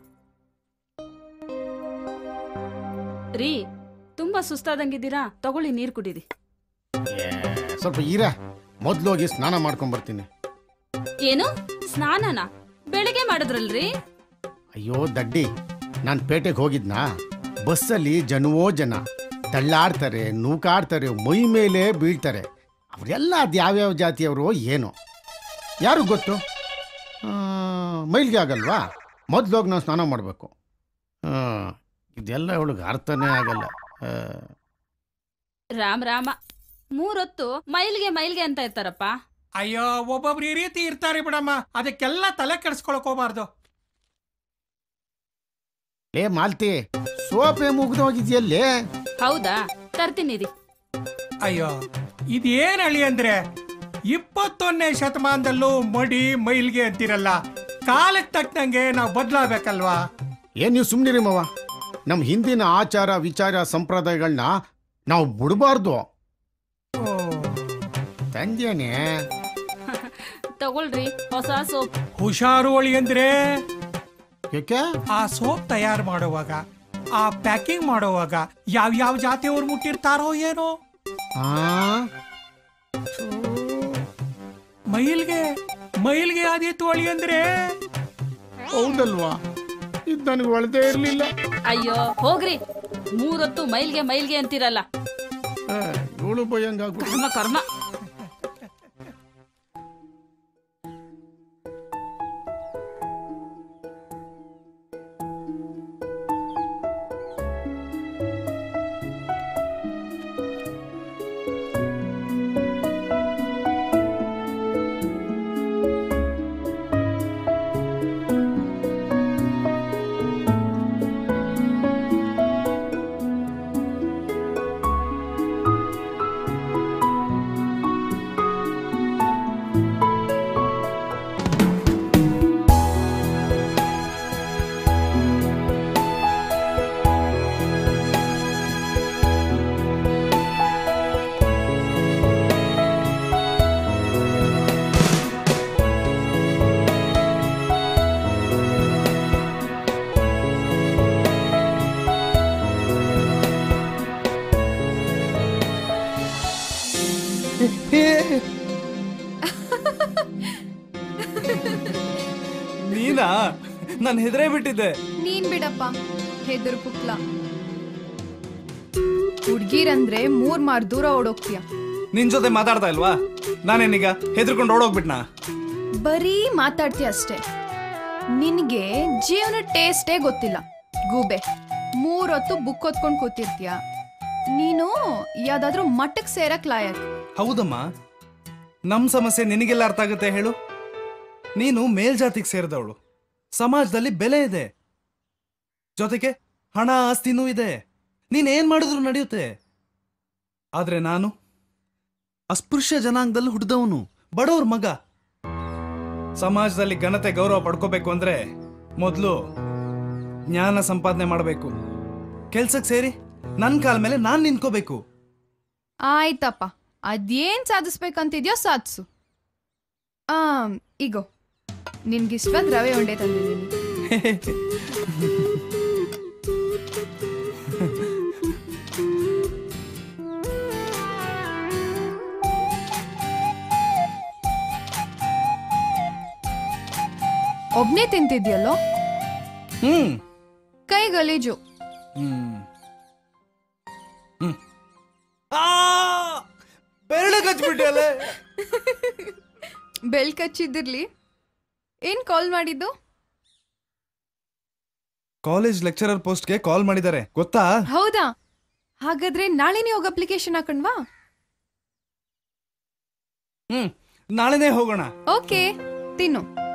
ರೀ ತುಂಬಾ ಸುಸ್ತಾದಂಗಿದ್ದೀರಾ ತಗೊಳ್ಳಿ ನೀರ್ ಕುಡೀರಿ ಏ, ಸ್ವಲ್ಪ ಈರ ಮೊದ್ಲು ಹೋಗಿ ಸ್ನಾನ ಮಾಡ್ಕೊಂಡ್ ಬರ್ತೀನಿ ಏನು ಸ್ನಾನನ ಬೆಳಿಗ್ಗೆ ಮಾಡಿದ್ರಲ್ರಿ ಅಯ್ಯೋ ದಡ್ಡಿ ನಾನು ಪೇಟೆಗೆ ಹೋಗಿದ್ನಾ ಬಸ್ಸಲ್ಲಿ ಜನವೋ ಜನ ತಳ್ಳಾಡ್ತಾರೆ ನೂಕಾಡ್ತಾರೆ ಮೈ ಮೇಲೆ ಬೀಳ್ತಾರೆ ಅವರೆಲ್ಲ ಅದು ಯಾವ್ಯಾವ ಜಾತಿಯವರು ಏನೋ ಯಾರು ಗೊತ್ತು ಆ, ಮೈಲ್ಗೆ ಆಗಲ್ವಾ ಮೊದ್ಲು ಹೋಗಿ ನಾವು ಸ್ನಾನ ಮಾಡಬೇಕು ಇದೆಲ್ಲ ಅವಳಿಗೆ ಅರ್ಥನೇ ಆಗಲ್ಲ ಆ, ರಾಮ್ ರಾಮ ಮೂರೊತ್ತು ಮೈಲ್ಗೆ ಮೈಲ್ಗೆ ಅಂತ ಇರ್ತಾರಪ್ಪ ಅಯ್ಯೋ ಒಬ್ಬೊಬ್ರು ಈ ರೀತಿ ಇರ್ತಾರೆ ಬಿಡಮ್ಮ ಅದಕ್ಕೆಲ್ಲ ತಲೆ ಕೆಡಿಸ್ಕೊಳಕ್ ಹೋಗ್ಬಾರ್ದು ಲೇ ಮಾಲ್ತಿ ಸೋಪೆ ಮುಗ್ದೋಗಿದ್ಯಲ್ಲೇ ಹೌದಾ ತರ್ತೀನಿ ರೀ ಅಯ್ಯೋ ಇದೇನ್ ಅಳಿ ಅಂದ್ರೆ ಇಪ್ಪತ್ತೊಂದನೇ ಶತಮಾನದಲ್ಲೂ ಮಡಿ ಮೈಲ್ಗೆ ಅಂತಿರಲ್ಲ ಕಾಲಕ್ಕೆ ತಕ್ಕಂಗೆ ನಾವು ಬದಲಾಗಬೇಕಲ್ವಾ ಏನ್ ನೀವು ಸುಮ್ಮನಿರಿ ಮವ ನಮ್ಮ ಹಿಂದಿನ ಆಚಾರ ವಿಚಾರ ಸಂಪ್ರದಾಯಗಳನ್ನ ನಾವು ಬಿಡಬಾರ್ದು ತಂದೇನೆ ತಗೊಳ್ರಿ ಹೊಸ ಸೋಪ್ ಹುಷಾರು ಅಳಿ ಅಂದ್ರೆ ಯಾಕೆ ಆ ಸೋಪ್ ತಯಾರು ಮಾಡುವಾಗ ಆ ಪ್ಯಾಕಿಂಗ್ ಮಾಡುವಾಗ ಯಾವ ಯಾವ ಜಾತಿಯವ್ರು ಮುಟ್ಟಿರ್ತಾರೋ ಏನೋ ಆ ಮೈಲ್ಗೆ ಮೈಲ್ಗೆ ಆದೀತು ಅಳಿ ಅಂದ್ರೆ ಹೌದಲ್ವಾ ಇದು ನನಗೆ ಒಳದೇ ಇರಲಿಲ್ಲ ಅಯ್ಯೋ ಹೋಗ್ರಿ ಮೂರೊತ್ತು ಮೈಲ್ಗೆ ಮೈಲ್ಗೆ ಅಂತಿರಲ್ಲ ಇವಳು ಭಯಂಗಾಗ್ಬಿಟ್ಟು ಕರ್ಮ ಕರ್ಮ ನಾನು ಹೆದರೇ ಬಿಟ್ಟಿದ್ದೆ ನೀನ್ ಬಿಡಪ್ಪ ಹೆದರು ಪುಕ್ಲ ಹುಡ್ಗೀರಂದ್ರೆ ಮೂರ್ ಮಾರ್ ದೂರ ಓಡೋಗ್ತೀಯ ನಿನ್ ಜೊತೆ ಮಾತಾಡ್ತಾ ಇಲ್ವಾ ನಾನೇನೀಗ ಹೆದರ್ಕೊಂಡು ಓಡೋಗ್ಬಿಟ್ನಾ ಬರೀ ಮಾತಾಡ್ತೀಯ ಅಷ್ಟೇ ನಿನ್ಗೆ ಜೀವನ ಟೇಸ್ಟೇ ಗೊತ್ತಿಲ್ಲ ಗೂಬೆ ಮೂರೊತ್ತು ಬುಕ್ ಓದ್ಕೊಂಡು ಕೂತಿರ್ತೀಯ ನೀನು ಯಾವ್ದಾದ್ರೂ ಮಟ್ಟಕ್ಕೆ ಸೇರಕ್ ಲಾಯಕ್ ಹೌದಮ್ಮ ನಮ್ ಸಮಸ್ಯೆ ನಿನಗೆಲ್ಲ ಅರ್ಥ ಆಗುತ್ತೆ ಹೇಳು ನೀನು ಮೇಲ್ಜಾತಿಗೆ ಸೇರಿದವಳು ಸಮಾಜದಲ್ಲಿ ಬೆಲೆ ಇದೆ ಜೊತೆಗೆ ಹಣ ಆಸ್ತಿನೂ ಇದೆ ನೀನ್ ಏನ್ ಮಾಡಿದ್ರು ನಡೆಯುತ್ತೆ ಆದ್ರೆ ನಾನು ಅಸ್ಪೃಶ್ಯ ಜನಾಂಗದಲ್ಲಿ ಹುಟ್ಟಿದವನು ಬಡವ್ರ ಮಗ ಸಮಾಜದಲ್ಲಿ ಘನತೆ ಗೌರವ ಪಡ್ಕೋಬೇಕು ಅಂದ್ರೆ ಮೊದಲು ಜ್ಞಾನ ಸಂಪಾದನೆ ಮಾಡಬೇಕು ಕೆಲ್ಸಕ್ಕೆ ಸೇರಿ ನನ್ನ ಕಾಲ ಮೇಲೆ ನಾನು ನಿಂತ್ಕೋಬೇಕು ಆಯ್ತಪ್ಪ ಅದೇನ್ ಸಾಧಿಸ್ಬೇಕಂತಿದ್ಯೋ ಸಾಧಿಸು ಆ ಈಗೋ ನಿನ್ಗಿಷ್ಟವಾದ ರವೆ ಉಂಡೆ ತಂದಿದ್ದೀನಿ ಒಬ್ನೇ ತಿಂತಿದ್ಯಲ್ಲೋ ಹ್ಮ್ ಕೈ ಗಲೀಜು ಹ್ಮ್ ಹ್ಮ್ ಆ ಬೆರಳು ಕಚ್ಬಿಟ್ಟೆ ಬೆಲ್ ಕಚ್ಚಿದ್ದಿರ್ಲಿ ಏನ್ ಕಾಲ್ ಮಾಡಿದ್ದು ಕಾಲೇಜ್ ಲೆಕ್ಚರರ್ ಪೋಸ್ಟ್ಗೆ ಕಾಲ್ ಮಾಡಿದ್ದಾರೆ ಗೊತ್ತಾ ಹೌದಾ ಹಾಗಾದ್ರೆ ನಾಳೆನೇ ಹೋಗಿ ಅಪ್ಲಿಕೇಶನ್ ಹಾಕಣ್ವಾ ಹ್ಮ್ ನಾಳೆನೇ ಹೋಗೋಣ ಓಕೆ ತಿನ್ನು